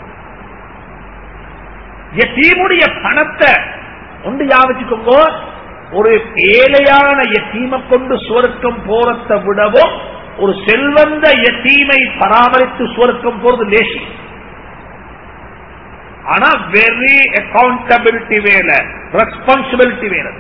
எத்தீமுடைய பணத்தை ஒன்று யாவச்சுக்கோங்க ஒரு ஏழையான எத்தீமை கொண்டு சுவர்க்கம் போறத்தை விடவும் ஒரு செல்வந்த எத்தீமை பராமரித்து சுவர்க்கம் போறது லேசி ஆனா வெரி அக்கௌண்டபிலிட்டி வேலை ரெஸ்பான்சிபிலிட்டி வேலை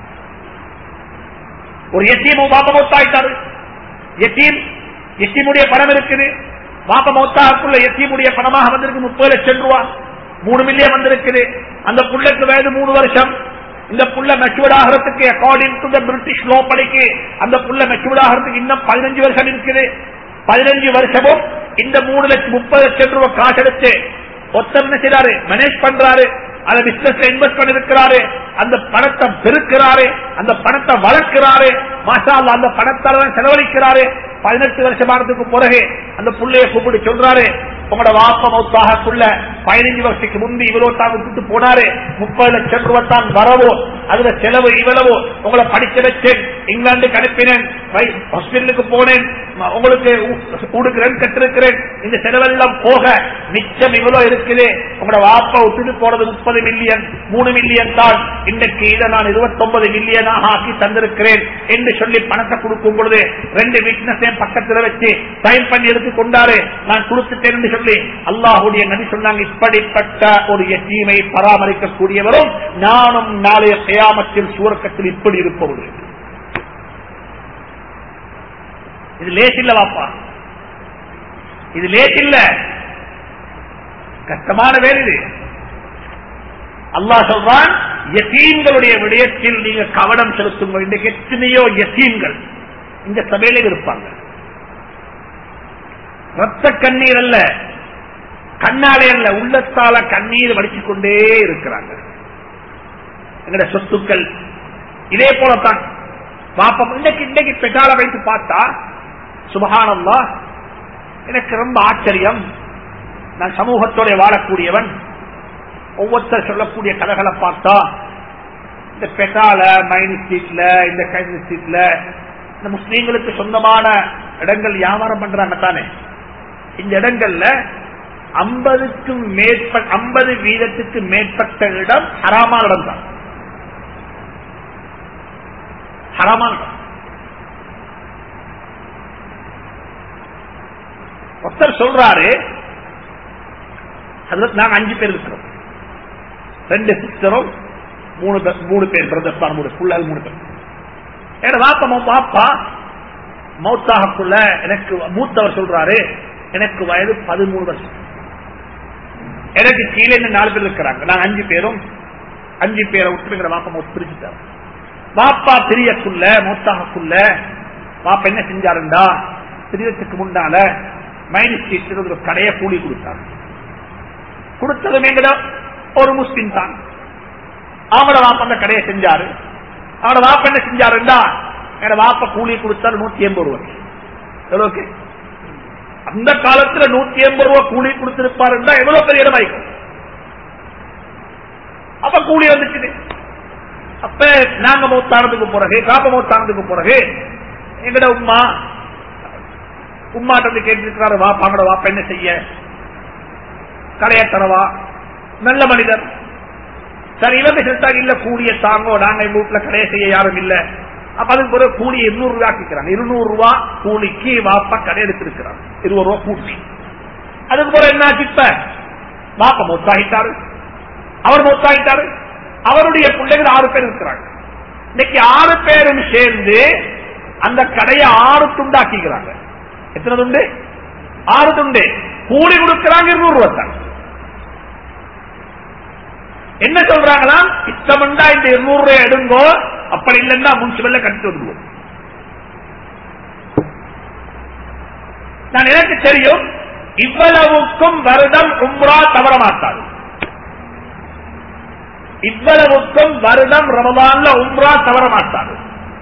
ஒரு எத்தீம் பாப்ப மௌத்தாயிட்டாரு எத்தீம் எத்தீமுடைய பணம் இருக்குது பாப்ப மௌத்தாக்குள்ள எத்தீமுடைய பணமாக வந்திருக்கு முப்பது லட்சம் ரூபாய் மூணு மில்லியன் வந்திருக்குது அந்த புள்ளைக்கு வயது மூணு வருஷம் இந்த புள்ள மெச்சூர்ட் ஆகிறதுக்கு according to the British law படிக்கு அந்த புள்ள மெச்சூர்ட் ஆகிறதுக்கு இன்னும் பதினஞ்சு வருஷம் இருக்குது பதினஞ்சு வருஷமும் இந்த மூணு லட்சம் முப்பது லட்சம் ரூபாய் காசு எடுத்து ஒருத்தர் என்ன செய்யறாரு மேனேஜ் பண்றாரு அந்த பிசினஸ் இன்வெஸ்ட் பண்ணிருக்கிறாரு அந்த பணத்தை பெருக்கிறாரு அந்த பணத்தை வளர்க்கிறாரு மாஷா அல்லாஹ் அந்த பணத்தால செலவழிக்கிறாரு பதினெட்டு வருஷமானதுக்கு பிறகு அந்த புள்ளைய கூப்பிட்டு சொல்றாரு உங்களோட வாப்ப மௌத்தாகக்குள்ள பதினஞ்சு வருஷத்துக்கு முந்தி இவ்வளவு தான் விட்டுட்டு போனாரு முப்பது லட்சம் ரூபாய் தான் வரவோ அதுல செலவு இவ்வளவோ உங்களை படிக்க வச்சேன் இங்கிலாந்துக்கு அனுப்பினேன் ஹாஸ்பிட்டலுக்கு போனேன் ம- உங்களுக்கு கொடுக்கிறேன் கட்டிருக்கிறேன் இந்த செலவெல்லாம் போக மிச்சம் இவ்வளவு இருக்குது உங்களோட வாப்பா விட்டுட்டு போறது முப்பது மில்லியன் மூணு மில்லியன் தான் இன்னைக்கு இதை நான் இருபத்தொன்பது மில்லியனாக ஆக்கி தந்திருக்கிறேன் என்று சொல்லி பணத்தை கொடுக்கும் பொழுது ரெண்டு விட்னஸையும் பக்கத்துல வச்சு சைன் பண்ணி எடுத்து கொண்டாரு நான் கொடுத்துட்டேன் என்று சொல்லி அல்லாஹுடைய நபி சொன்னாங்க இப்படிப்பட்ட ஒரு எத்தீமை பராமரிக்கக்கூடியவரும் நானும் நாளைய கயாமத்தில் சூரக்கத்தில் இப்படி இருப்பவர்கள் இது லேஸ் இல்ல வாப்பா இது லேஸ் இல்ல கஷ்டமான வேலை இது அல்லாஹ் சொல்றான் யத்தீம்களுடைய விடயத்தில் நீங்க கவனம் செலுத்துங்கள் இன்றைக்கு எத்தனையோ யத்தீம்கள் இந்த சபையில இருப்பாங்க ரத்த கண்ணீர் அல்ல கண்ணாலே அல்ல உள்ளத்தால கண்ணீர் வடிச்சுக் கொண்டே இருக்கிறாங்க எங்கட சொத்துக்கள் இதே போலத்தான் பாப்பம் இன்னைக்கு இன்னைக்கு பெட்டால வைத்து பார்த்தா சுபகானம்மா எனக்கு ரொம்ப ஆச்சரியம் நான் சமூகத்தோட வாழக்கூடியவன் ஒவ்வொருத்தர் சொல்லக்கூடிய கதைகளை பார்த்தா இந்த பெட்டால மைன் ஸ்ட்ரீட்ல இந்த கைது ஸ்ட்ரீட்ல இந்த முஸ்லீம்களுக்கு சொந்தமான இடங்கள் வியாபாரம் பண்றாங்க தானே இந்த இடங்கள்ல ஐம்பதுக்கும் மேற்பட்ட ஐம்பது வீதத்துக்கு மேற்பட்ட இடம் ஹராமான இடம் தான் ஹராமான இடம் ஒருத்தர் சொல்றாரு அதுல நாங்க அஞ்சு பேர் இருக்கிறோம் ரெண்டு சிஸ்டரும் மூணு பேர் மூணு பேர் பிரதர்ஸ் தான் மூணு புள்ளல் மூணு பேர் ஏன்னா வாப்பா பாப்பா மௌத்தாகக்குள்ள எனக்கு மூத்தவர் சொல்றாரு எனக்கு வயது பதிமூணு வருஷம் எனக்கு கீழே இன்னும் நாலு பேர் இருக்கிறாங்க நாங்க அஞ்சு பேரும் அஞ்சு பேரை விட்டு எங்க வாப்பா மௌத் பிரிச்சுட்டாரு வாப்பா பிரியக்குள்ள மூத்தாகக்குள்ள வாப்பா என்ன செஞ்சாருண்டா பிரியத்துக்கு முன்னால மைனி ஸ்ட்ரீட் ஒரு கடையை கூலி கொடுத்தாரு கொடுத்ததும் எங்கட ஒரு முஸ்லிம் தான் அவனோட வாப்ப அந்த கடையை செஞ்சாரு அவனோட வாப்ப என்ன செஞ்சாருண்டா என்னோட வாப்ப கூலி கொடுத்தாரு நூத்தி எண்பது ரூபாய் எவ்வளவுக்கு அந்த காலத்துல நூத்தி எண்பது ரூபாய் கூலி கொடுத்திருப்பாருன்னா எவ்வளவு பெரிய இடமாய்க்கும் அப்ப கூலி வந்துச்சு அப்ப நாங்க மௌத்தானதுக்கு பிறகு காப்ப மௌத்தானதுக்கு பிறகு எங்கட உமா உமாட்ட வந்து கேட்டிருக்கிறாரு வாப்பா அவனோட வாப்பா என்ன செய்ய கடையை தரவா நல்ல மனிதர் சரி இவங்க செலுத்தாங்க இல்ல கூலிய தாங்கோ நாங்க எங்க வீட்டுல கடையை செய்ய யாரும் இல்ல அப்ப அதுக்கு பிறகு கூலியை இருநூறு ரூபாய் ஆக்கிக்கிறாங்க இருநூறு ரூபாய் கூலிக்கு வாப்பா கடை எடுத்திருக்கிறாங்க இருபது ரூபாய் கூட்டி அதுக்கு பிறகு என்ன ஆச்சு இப்ப வாப்பா மொத்தாகிட்டாரு அவர் மொத்தாகிட்டாரு அவருடைய பிள்ளைகள் ஆறு பேர் இருக்கிறாங்க இன்னைக்கு ஆறு பேரும் சேர்ந்து அந்த கடையை ஆறு துண்டாக்கிக்கிறாங்க எத்தனை துண்டு ஆறு துண்டு கூலி கொடுக்கிறாங்க இருநூறு ரூபாய் தான் என்ன சொல்றாங்களா இஷ்டமண்டா இந்த இருநூறு ரூபாய் எடுங்கோ அப்படி இல்லைன்னா முன்சிபல்ல கட்டி வந்துடுவோம் நான் எனக்கு தெரியும் இவ்வளவுக்கும் வருடம் உம்ரா தவற மாட்டாது இவ்வளவுக்கும் வருடம் ரமதான்ல உம்ரா தவற மாட்டாது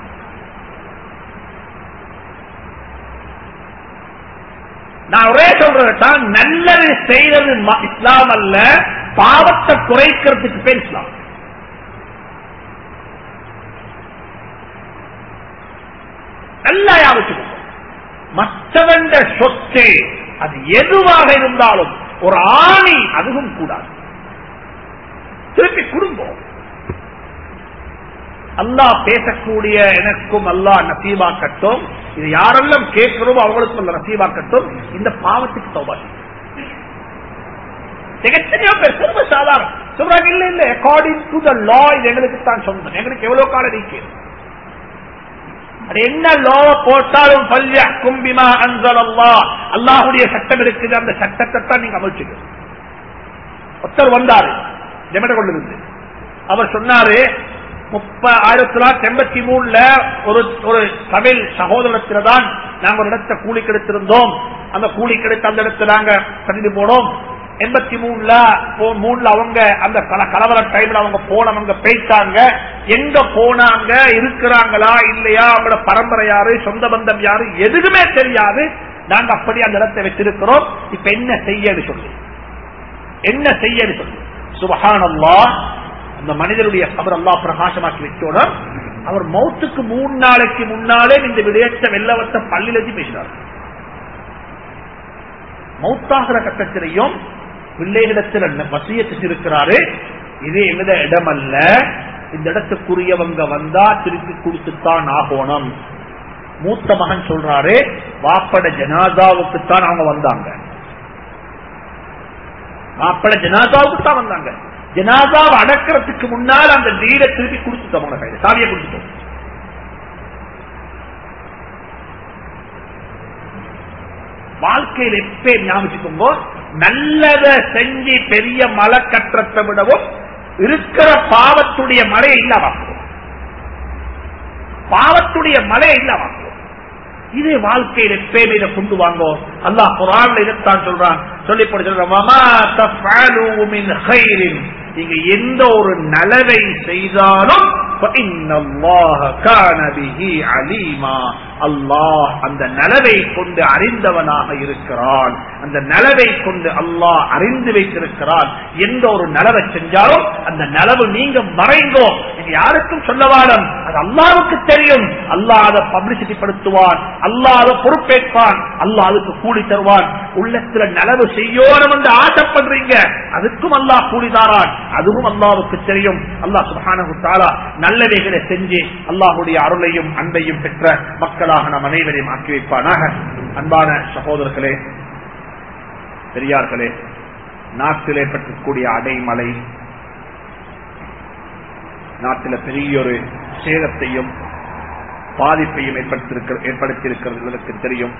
நான் ஒரே சொல்றதான் நல்லது செய்யறது ம- இஸ்லாம் அல்ல பாவத்தை குறைக்கிறதுக்கு பேர் இஸ்லாம் நல்லா யாவச்சுக்கோங்க மற்றவன் சொத்து அது எதுவாக இருந்தாலும் ஒரு ஆணி அதுவும் கூடாது திருப்பி குடும்பம் அல்லாஹ் பேசக்கூடிய எனக்கும் அல்லாஹ் நசீபாக்கட்டும் இது யாரெல்லாம் கேட்கிறோமோ அவங்களுக்கும் அல்ல நசீபாக்கட்டும் இந்த பாவத்துக்கு தௌபா செய்யுங்க. எத்தனையோ பேர் சிறும சாதாரணம் சொல்றாங்க இல்ல இல்ல அக்கார்டிங் டு த லா இது எங்களுக்கு தான் சொந்தம் எங்களுக்கு எவ்வளவு காலம் நீக்கிறது அது என்ன லோவ போட்டாலும் பல்யா கும்பிமா அன்சல் அல்லா அல்லாஹுடைய சட்டம் இருக்குது அந்த சட்டத்தை தான் நீங்க அமைச்சுக்கணும் ஒருத்தர் வந்தாரு ஜெமட கொண்டிருந்து அவர் சொன்னாரு முப்ப ஆயிரத்தி தொள்ளாயிரத்தி எண்பத்தி மூணுல ஒரு ஒரு தமிழ் சகோதரத்துல தான் நாங்க ஒரு இடத்த கூலி கெடுத்திருந்தோம் அந்த கூலி கெடுத்து அந்த இடத்துல நாங்க கட்டிட்டு போனோம் எண்பத்தி மூணுல போ- மூணுல அவங்க அந்த கல- கலவர டைம்ல அவங்க போனவங்க போயிட்டாங்க எங்க போனாங்க இருக்கிறாங்களா இல்லையா அவங்களோட பரம்பரை யாரு சொந்த பந்தம் யாரு எதுவுமே தெரியாது நாங்க அப்படி அந்த இடத்தை வச்சிருக்கிறோம் இப்ப என்ன செய்யன்னு சொல்லி என்ன செய்யன்னு சொல்லி சுபஹானல்லா அந்த மனிதருடைய கபர் அல்லா பிரகாசமாக்கி வச்சோட அவர் மௌத்துக்கு மூணு நாளைக்கு முன்னாலே இந்த விடயத்தை வெள்ளவத்த பள்ளியில் வச்சு பேசினார் மௌத்தாகிற கட்டத்திலையும் பிள்ளைகளிடத்தில் வசியத்து இருக்கிறாரு இது எங்கட இடம் அல்ல இந்த இடத்துக்குரியவங்க வந்தா திருப்பி கொடுத்துத்தான் ஆகணும் மூத்த மகன் சொல்றாரு வாப்பட ஜனாதாவுக்குத்தான் அவங்க வந்தாங்க மாப்பிள ஜனாதாவுக்கு தான் வந்தாங்க ஜனாதாவை அடக்கிறதுக்கு முன்னால் அந்த வீடை திருப்பி கொடுத்துட்டோம் உங்க கையில சாவியை கொடுத்துட்டோம் வாழ்க்கையில் எப்பே ஞாபகிச்சுக்கோங்க நல்லதை செஞ்சு பெரிய மலை கற்றத்தை விடவும் இருக்கிற பாவத்துடைய மழையை இல்லாமக்குவோம் பாவத்துடைய மழையை இல்லாமக்குவோம் இதே வாழ்க்கையில் எப்பயுமே இதை கொண்டு வாங்கோ அல்லாஹ் குரான்ல இதைத்தான் சொல்றான் சொல்லி போட்டு சொல்றான் "வமா தஃஅலூ மின் கைரின்." நீங்க எந்த ஒரு நலவை செய்தாலும் فَإِنَّ اللَّهَ كَانَ بِهِ عَلِيمًا. அல்லாஹ் அந்த நலவை கொண்டு அறிந்தவனாக இருக்கிறான் அந்த நலவை கொண்டு அல்லாஹ் அறிந்து வைத்திருக்கிறான் எந்த ஒரு நலவை செஞ்சாலும் அந்த நலவு நீங்க மறைங்கோ நீங்க யாருக்கும் சொல்ல வாடம் அது அல்லாவுக்கு தெரியும் அல்லாஹ் அதை பப்ளிசிட்டி படுத்துவான் அல்லாஹ் அதை பொறுப்பேற்பான் அல்லாஹ் அதுக்கு கூலி தருவான் உள்ளத்துல நலவு செய்யோணும் என்று ஆசைப்படுறீங்க அதுக்கும் அல்லாஹ் கூலி தாரான் அதுவும் அல்லாவுக்கு தெரியும் அல்லாஹ் சுப்ஹானஹு தஆலா நல்லவைகளை செஞ்சு அல்லாஹ்வுடைய அருளையும் அன்பையும் பெற்ற மக்களாக நம் அனைவரையும் ஆக்கி வைப்பானாக அன்பான சகோதரர்களே பெரியார்களே நாட்டிலே பெற்றக்கூடிய அடைமலை நாட்டில் பெரிய ஒரு சேதத்தையும் பாதிப்பையும் ஏற்படுத்தியிருக்க- ஏற்படுத்தியிருக்கிறது உங்களுக்கு தெரியும்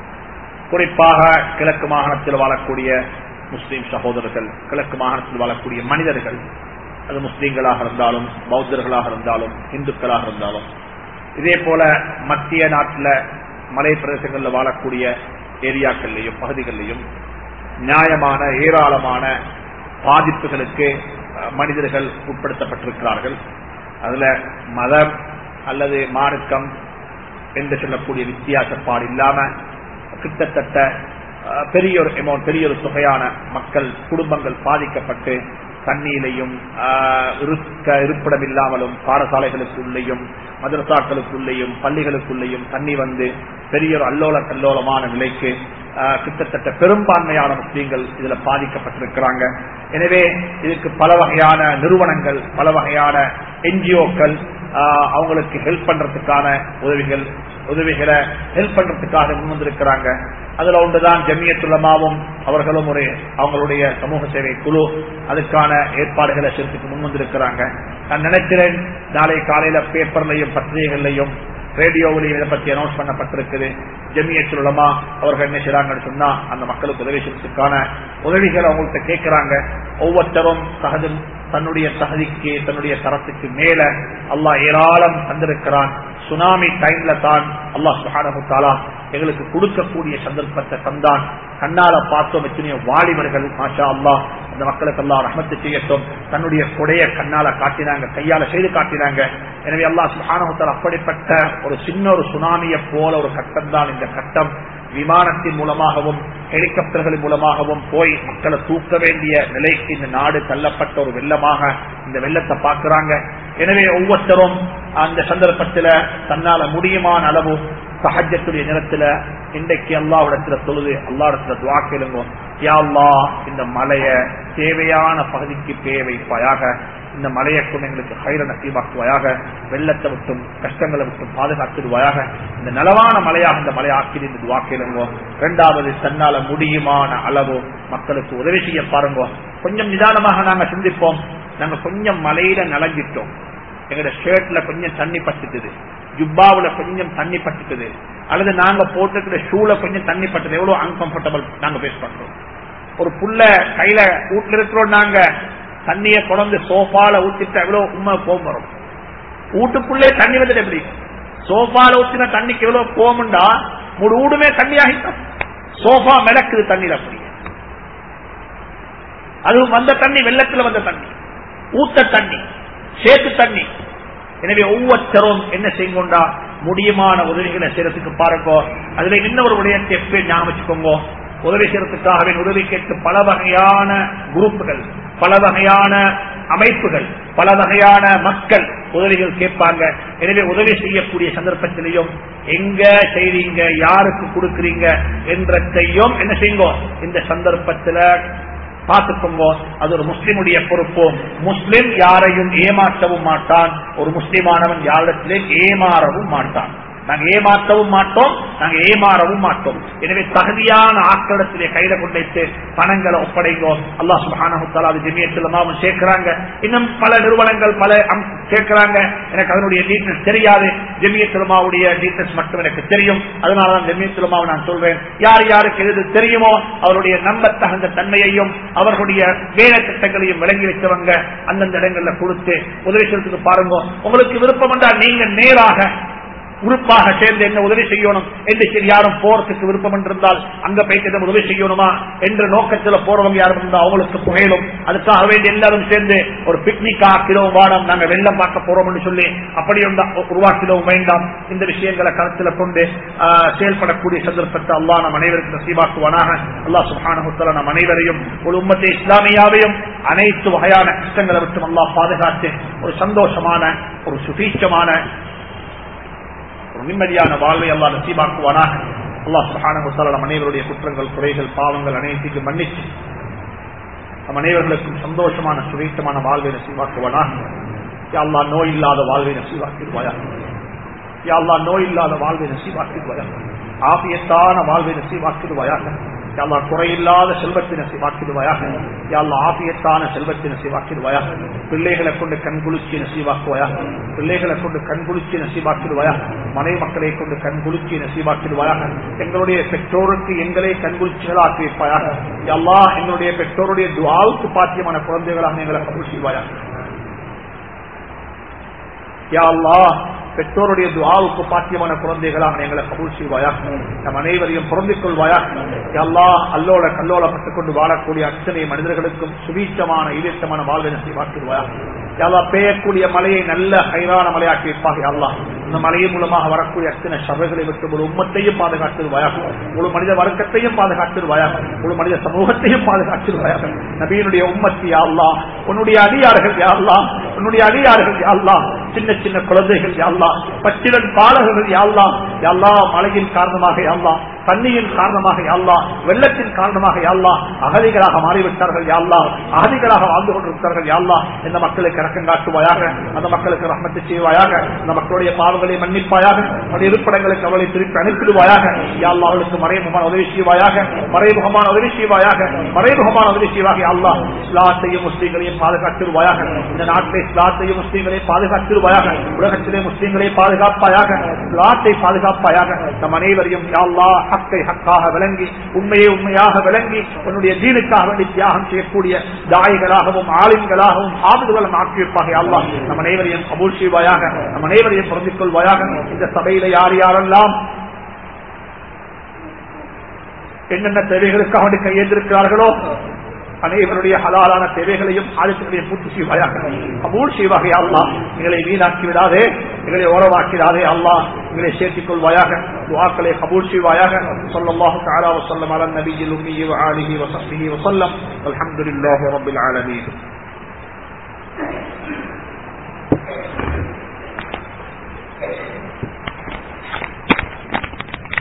குறிப்பாக கிழக்கு மாகாணத்தில் வாழக்கூடிய முஸ்லிம் சகோதரர்கள் கிழக்கு மாகாணத்தில் வாழக்கூடிய மனிதர்கள் அது முஸ்லீம்களாக இருந்தாலும் பௌத்தர்களாக இருந்தாலும் இந்துக்களாக இருந்தாலும் இதே போல மத்திய நாட்டில் மலை பிரதேசங்களில் வாழக்கூடிய ஏரியாக்கள்லையும் பகுதிகளிலையும் நியாயமான ஏராளமான பாதிப்புகளுக்கு அஹ், மனிதர்கள் உட்படுத்தப்பட்டிருக்கிறார்கள் அதுல மதம் அல்லது மார்க்கம் என்று சொல்லக்கூடிய வித்தியாசப்பாடு இல்லாம கிட்டத்தட்ட அஹ், பெரிய ஒரு அமௌண்ட் பெரிய ஒரு தொகையான மக்கள் குடும்பங்கள் பாதிக்கப்பட்டு தண்ணீரையும் ஆஹ், இருக்க இருப்பிடம் இல்லாமலும் பாடசாலைகளுக்குள்ளேயும் மதரசாக்களுக்குள்ளேயும் பள்ளிகளுக்குள்ளேயும் தண்ணி வந்து பெரிய ஒரு அல்லோல கல்லோலமான நிலைக்கு ஆஹ், கிட்டத்தட்ட பெரும்பான்மையான முஸ்லீம்கள் இதுல பாதிக்கப்பட்டிருக்கிறாங்க எனவே இதுக்கு பல வகையான நிறுவனங்கள் பல வகையான என்ஜிஓக்கள் அவங்களுக்கு ஹெல்ப் பண்றதுக்கான உதவிகள் உதவிகளை ஹெல்ப் பண்றதுக்காக முன் வந்திருக்கிறாங்க அதுல ஒன்றுதான் ஜமியத்துலமாவும் அவர்களும் ஒரு அவங்களுடைய சமூக சேவை குழு அதுக்கான ஏற்பாடுகளை செய்யறதுக்கு முன் வந்திருக்கிறாங்க நான் நினைக்கிறேன் நாளை காலையில பேப்பர்லையும் பத்திரிகைகள்லையும் ரேடியோவிலையும் இதை பத்தி அனௌன்ஸ் பண்ணப்பட்டிருக்குது ஜமியத்துலமா அவர்கள் என்ன செய்றாங்கன்னு சொன்னா அந்த மக்களுக்கு உதவி செய்யறதுக்கான உதவிகளை அவங்கள்ட்ட கேட்கிறாங்க ஒவ்வொருத்தரும் தகது தன்னுடைய தகுதிக்கு தன்னுடைய தரத்துக்கு மேல அல்லாஹ் ஏராளம் தந்திருக்கிறான் சுனாமி டைம்ல தான் அல்லாஹ் சுஹானஹு தஆலா எங்களுக்கு கொடுக்கக்கூடிய சந்தர்ப்பத்தை தந்தான் கண்ணால பார்த்தோம் எத்தனையோ வாலிபர்கள் மாஷா அல்லாஹ் அந்த மக்களுக்கு எல்லாம் ரஹமத்து செய்யட்டும் தன்னுடைய கொடைய கண்ணால காட்டினாங்க கையால செய்து காட்டினாங்க எனவே அல்லாஹ் சுஹானஹு தஆலா அப்படிப்பட்ட ஒரு சின்ன ஒரு சுனாமியை போல ஒரு கட்டம் தான் இந்த கட்டம் விமானத்தின் மூலமாகவும் ஹெலிகாப்டர்களின் மூலமாகவும் போய் மக்களை தூக்க வேண்டிய நிலைக்கு இந்த நாடு தள்ளப்பட்ட ஒரு வெள்ளமாக இந்த வெள்ளத்தை பார்க்கிறாங்க எனவே ஒவ்வொருத்தரும் அந்த சந்தர்ப்பத்தில் தன்னால முடியுமான அளவு சஹஜத்துடைய நேரத்துல இன்றைக்கு அல்லாவிடத்துல தொழுது அல்லாவிடத்துல துவா கேளுங்க யா அல்லாஹ் இந்த மலைய தேவையான பகுதிக்கு பேய வைப்பாயாக இந்த மலையை கொண்டு எங்களுக்கு ஹைர நசீபாக்குவாயாக வெள்ளத்தை விட்டும் கஷ்டங்களை விட்டும் பாதுகாத்துடுவாயாக இந்த நலவான மலையாக இந்த மலையை ஆக்கி இந்த துவா கேளுங்க இரண்டாவது தன்னால முடியுமான அளவு மக்களுக்கு உதவி செய்ய பாருங்க கொஞ்சம் நிதானமாக நாங்க சிந்திப்போம் நாங்க கொஞ்சம் மலையில நலஞ்சிட்டோம் எங்களோட ஷர்ட்ல கொஞ்சம் தண்ணி பட்டுக்குது ஜுப்பாவுல கொஞ்சம் தண்ணி பட்டுக்குது அல்லது நாங்க போட்டுக்கிற ஷூல கொஞ்சம் தண்ணி பட்டுது எவ்வளவு அன்கம்ஃபர்டபுள் நாங்க பேஸ் பண்றோம் ஒரு புள்ள கையில வீட்டுல இருக்கிறோம் நாங்க தண்ணிய கொண்டு சோஃபால ஊத்திட்டு எவ்வளவு உண்மை கோபம் வரும் வீட்டுக்குள்ளே தண்ணி வந்துட்டு எப்படி சோஃபால ஊத்தின தண்ணிக்கு எவ்வளவு கோமுண்டா முழு வீடுமே தண்ணி ஆகிட்டோம் சோஃபா மிளக்குது தண்ணியில அப்படி அதுவும் வந்த தண்ணி வெள்ளத்துல வந்த தண்ணி ஊத்த தண்ணி சேத்து தண்ணி எனவே ஒவ்வொருத்தரும் என்ன செய்யுங்கொண்டா முடியுமான உதவிகளை செய்யறதுக்கு பாருங்க அதுல இன்னொரு விடயத்தை எப்பயும் ஞாபகம் வச்சுக்கோங்க உதவி செய்யறதுக்காகவே உதவி கேட்டு பல வகையான குரூப்புகள் பல வகையான அமைப்புகள் பல வகையான மக்கள் உதவிகள் கேட்பாங்க எனவே உதவி செய்யக்கூடிய சந்தர்ப்பத்திலையும் எங்க செய்றீங்க யாருக்கு கொடுக்கறீங்க என்றதையும் என்ன செய்யுங்க இந்த சந்தர்ப்பத்துல பார்த்துக்கோங்க அது ஒரு முஸ்லிமுடைய பொறுப்பு முஸ்லிம் யாரையும் ஏமாற்றவும் மாட்டான் ஒரு முஸ்லிமானவன் யாரிடத்திலே ஏமாறவும் மாட்டான் நாங்க ஏமாற்றவும் மாட்டோம் நாங்க ஏமாறவும் மாட்டோம் எனவே தகுதியான ஆக்களிடத்திலே கையில கொண்டு பணங்களை ஒப்படைங்கோ அல்லா சுபானு அது ஜெமியத்திலமாவும் சேர்க்கிறாங்க இன்னும் பல நிறுவனங்கள் பல அம்- சேர்க்கிறாங்க எனக்கு அதனுடைய டீட்டெயில்ஸ் தெரியாது ஜெமியத்திலமாவுடைய டீட்டெயில்ஸ் மட்டும் எனக்கு தெரியும் அதனாலதான் ஜெமியத்திலமாவை நான் சொல்றேன் யார் யாருக்கு எது தெரியுமோ அவருடைய நம்ப தகுந்த தன்மையையும் அவர்களுடைய வேலை திட்டங்களையும் விளங்கி வைத்தவங்க அந்தந்த இடங்கள்ல கொடுத்து உதவி செய்யறதுக்கு பாருங்க உங்களுக்கு விருப்பம் என்றால் நீங்க நேராக உறுப்பாக சேர்ந்து என்ன உதவி செய்யணும் என்று சரி யாரும் போறதுக்கு விருப்பம் என்றிருந்தால் அங்க போயிட்டு எதுவும் உதவி செய்யணுமா என்ற நோக்கத்தில் போறவங்க யாரும் இருந்தா அவங்களுக்கு புகையிலும் அதுக்காக வேண்டி எல்லாரும் சேர்ந்து ஒரு பிக்னிக் ஆக்கிலோ வாடம் நாங்க வெள்ளம் பார்க்க போறோம் என்று சொல்லி அப்படி ஒன்றா உருவாக்கிலவும் வேண்டாம் இந்த விஷயங்களை கருத்தில் கொண்டு ஆஹ், செயல்படக்கூடிய சந்தர்ப்பத்தை அல்லாஹ் நம் அனைவருக்கு நசீபாக்குவானாக அல்லாஹ் சுபான நம் அனைவரையும் ஒரு உம்மத்தை இஸ்லாமியாவையும் அனைத்து வகையான கஷ்டங்களை விட்டு அல்லாஹ் பாதுகாத்து ஒரு சந்தோஷமான ஒரு சுபீட்சமான ஒரு நிம்மதியான வாழ்வை அல்லா நசீபாக்குவானாக அல்லாஹ் சுப்ஹானஹு வ தஆலா நம் அனைவருடைய குற்றங்கள் குறைகள் பாவங்கள் அனைத்தையும் மன்னிச்சு நம் அனைவர்களுக்கும் சந்தோஷமான சுரீட்டமான வாழ்வை நசீபாக்குவானாக யா அல்லாஹ் நோய் இல்லாத வாழ்வை நசீபாக்கிடுவாயா யா அல்லாஹ் நோய் இல்லாத வாழ்வை நசீபாக்கிடுவாயா ஆபியத்தான வாழ்வை நசீபாக்கிடுவாயாக யாழ்லா குறையில்லாத செல்வத்தை நசீவாக்கிடுவாயாக யாழ்லா ஆபியத்தான செல்வத்தை நசீவாக்கிடுவாயாக பிள்ளைகளை கொண்டு கண்குளிர்ச்சி நசீவாக்குவாயாக பிள்ளைகளை கொண்டு கண்குளிர்ச்சி நசீவாக்கிடுவாயாக மனை மக்களை கொண்டு கண்குளிர்ச்சி நசீவாக்கிடுவாயாக எங்களுடைய பெற்றோருக்கு எங்களை கண்குளிர்ச்சிகளாக்கி வைப்பாயாக எல்லா எங்களுடைய பெற்றோருடைய துவாவுக்கு பாத்தியமான குழந்தைகளாக எங்களை கபூல் செய்வாயாக யா அல்லாஹ் பெற்றோருடைய துவாவுக்கு பாத்தியமான குழந்தைகளாக எங்களை கபூல் செய்வாயா நம் அனைவரையும் பொருந்திக் கொள்வாயா எல்லா அல்லோல கல்லோலப்பட்டுக் கொண்டு வாழக்கூடிய அத்தனை மனிதர்களுக்கும் சுபீச்சமான ஈரேற்றமான வாழ்வை நசீவாக்கிடுவாயா யாவா பெய்யக்கூடிய மலையை நல்ல ஹைரான மலையாக்கி வைப்பாக அல்லா இந்த மலையின் மூலமாக வரக்கூடிய அத்தனை சபைகளை விட்டு ஒரு உம்மத்தையும் பாதுகாத்துருவாயாக ஒரு மனித வர்க்கத்தையும் பாதுகாத்துருவாயாக ஒரு மனித சமூகத்தையும் பாதுகாத்துருவாயாக நபியினுடைய உம்மத்தி யாழ்லா உன்னுடைய அடியார்கள் யாழ்லா உன்னுடைய அடியார்கள் யாழ்லா சின்ன சின்ன குழந்தைகள் யாழ்லா பச்சிலன் பாலகர்கள் யாழ்லா யாழ்லா மழையின் காரணமாக யாழ்லா தண்ணியின் காரணமாக யாழ்லா வெள்ளத்தின் காரணமாக யாழ்லா அகதிகளாக மாறிவிட்டார்கள் யாழ்லா அகதிகளாக வாழ்ந்து கொண்டிருக்கிறார்கள் யாழ்லா இந்த மக்களுக்கு இறக்கம் காட்டுவாயாக அந்த மக்களுக்கு ரஹ்மத்து செய்வாயாக அந்த மக்களுடைய பாவங்களை மன்னிப்பாயாக அந்த இருப்பிடங்களுக்கு அவளை திருப்பி அனுப்பிடுவாயாக யாழ்லா அவளுக்கு மறைமுகமான உதவி செய்வாயாக மறைமுகமான உதவி செய்வாயாக மறைமுகமான உதவி செய்வாக யாழ்லா இஸ்லாத்தையும் முஸ்லீம்களையும் பாதுகாத்திருவாயாக இந்த நாட்டிலே இஸ்லாத்தையும் முஸ்லீம்களையும் பாதுகாத்திருவாயாக உலகத்திலே முஸ்லீம்களை பாதுகாப்பாயாக இஸ்லாத்தை பாதுகாப்பாயாக நம் அனைவரையும் யாழ்லா ஹக்கை ஹக்காக விளங்கி உண்மையை உண்மையாக விளங்கி உன்னுடைய தீனுக்காக வேண்டி தியாகம் செய்யக்கூடிய தாய்களாகவும் ஆளுங்களாகவும் ஆபதுகளும் ஆக்கியிருப்பாக அல்லா நம் அனைவரையும் கபூல் செய்வாயாக நம் அனைவரையும் பொருந்திக் கொள்வாயாக இந்த சபையில யார் யாரெல்லாம் என்னென்ன தேவைகளுக்காக வேண்டி கையெழுந்திருக்கிறார்களோ அனைவருடைய ஹலாலான தேவைகளையும் ஆதித்தங்களையும் பூர்த்தி செய்வாயாக கபூல் செய்வாக அல்லா எங்களை வீணாக்கி விடாதே எங்களை ஓரவாக்கிறாதே அல்லா எங்களை சேர்த்துக் கொள்வாயாக துவாக்களை கபூல் செய்வாயாக சொல்லல்லாஹு تعالى وسلم على النبي الأمي وآله وصحبه وسلم والحمد لله رب العالمين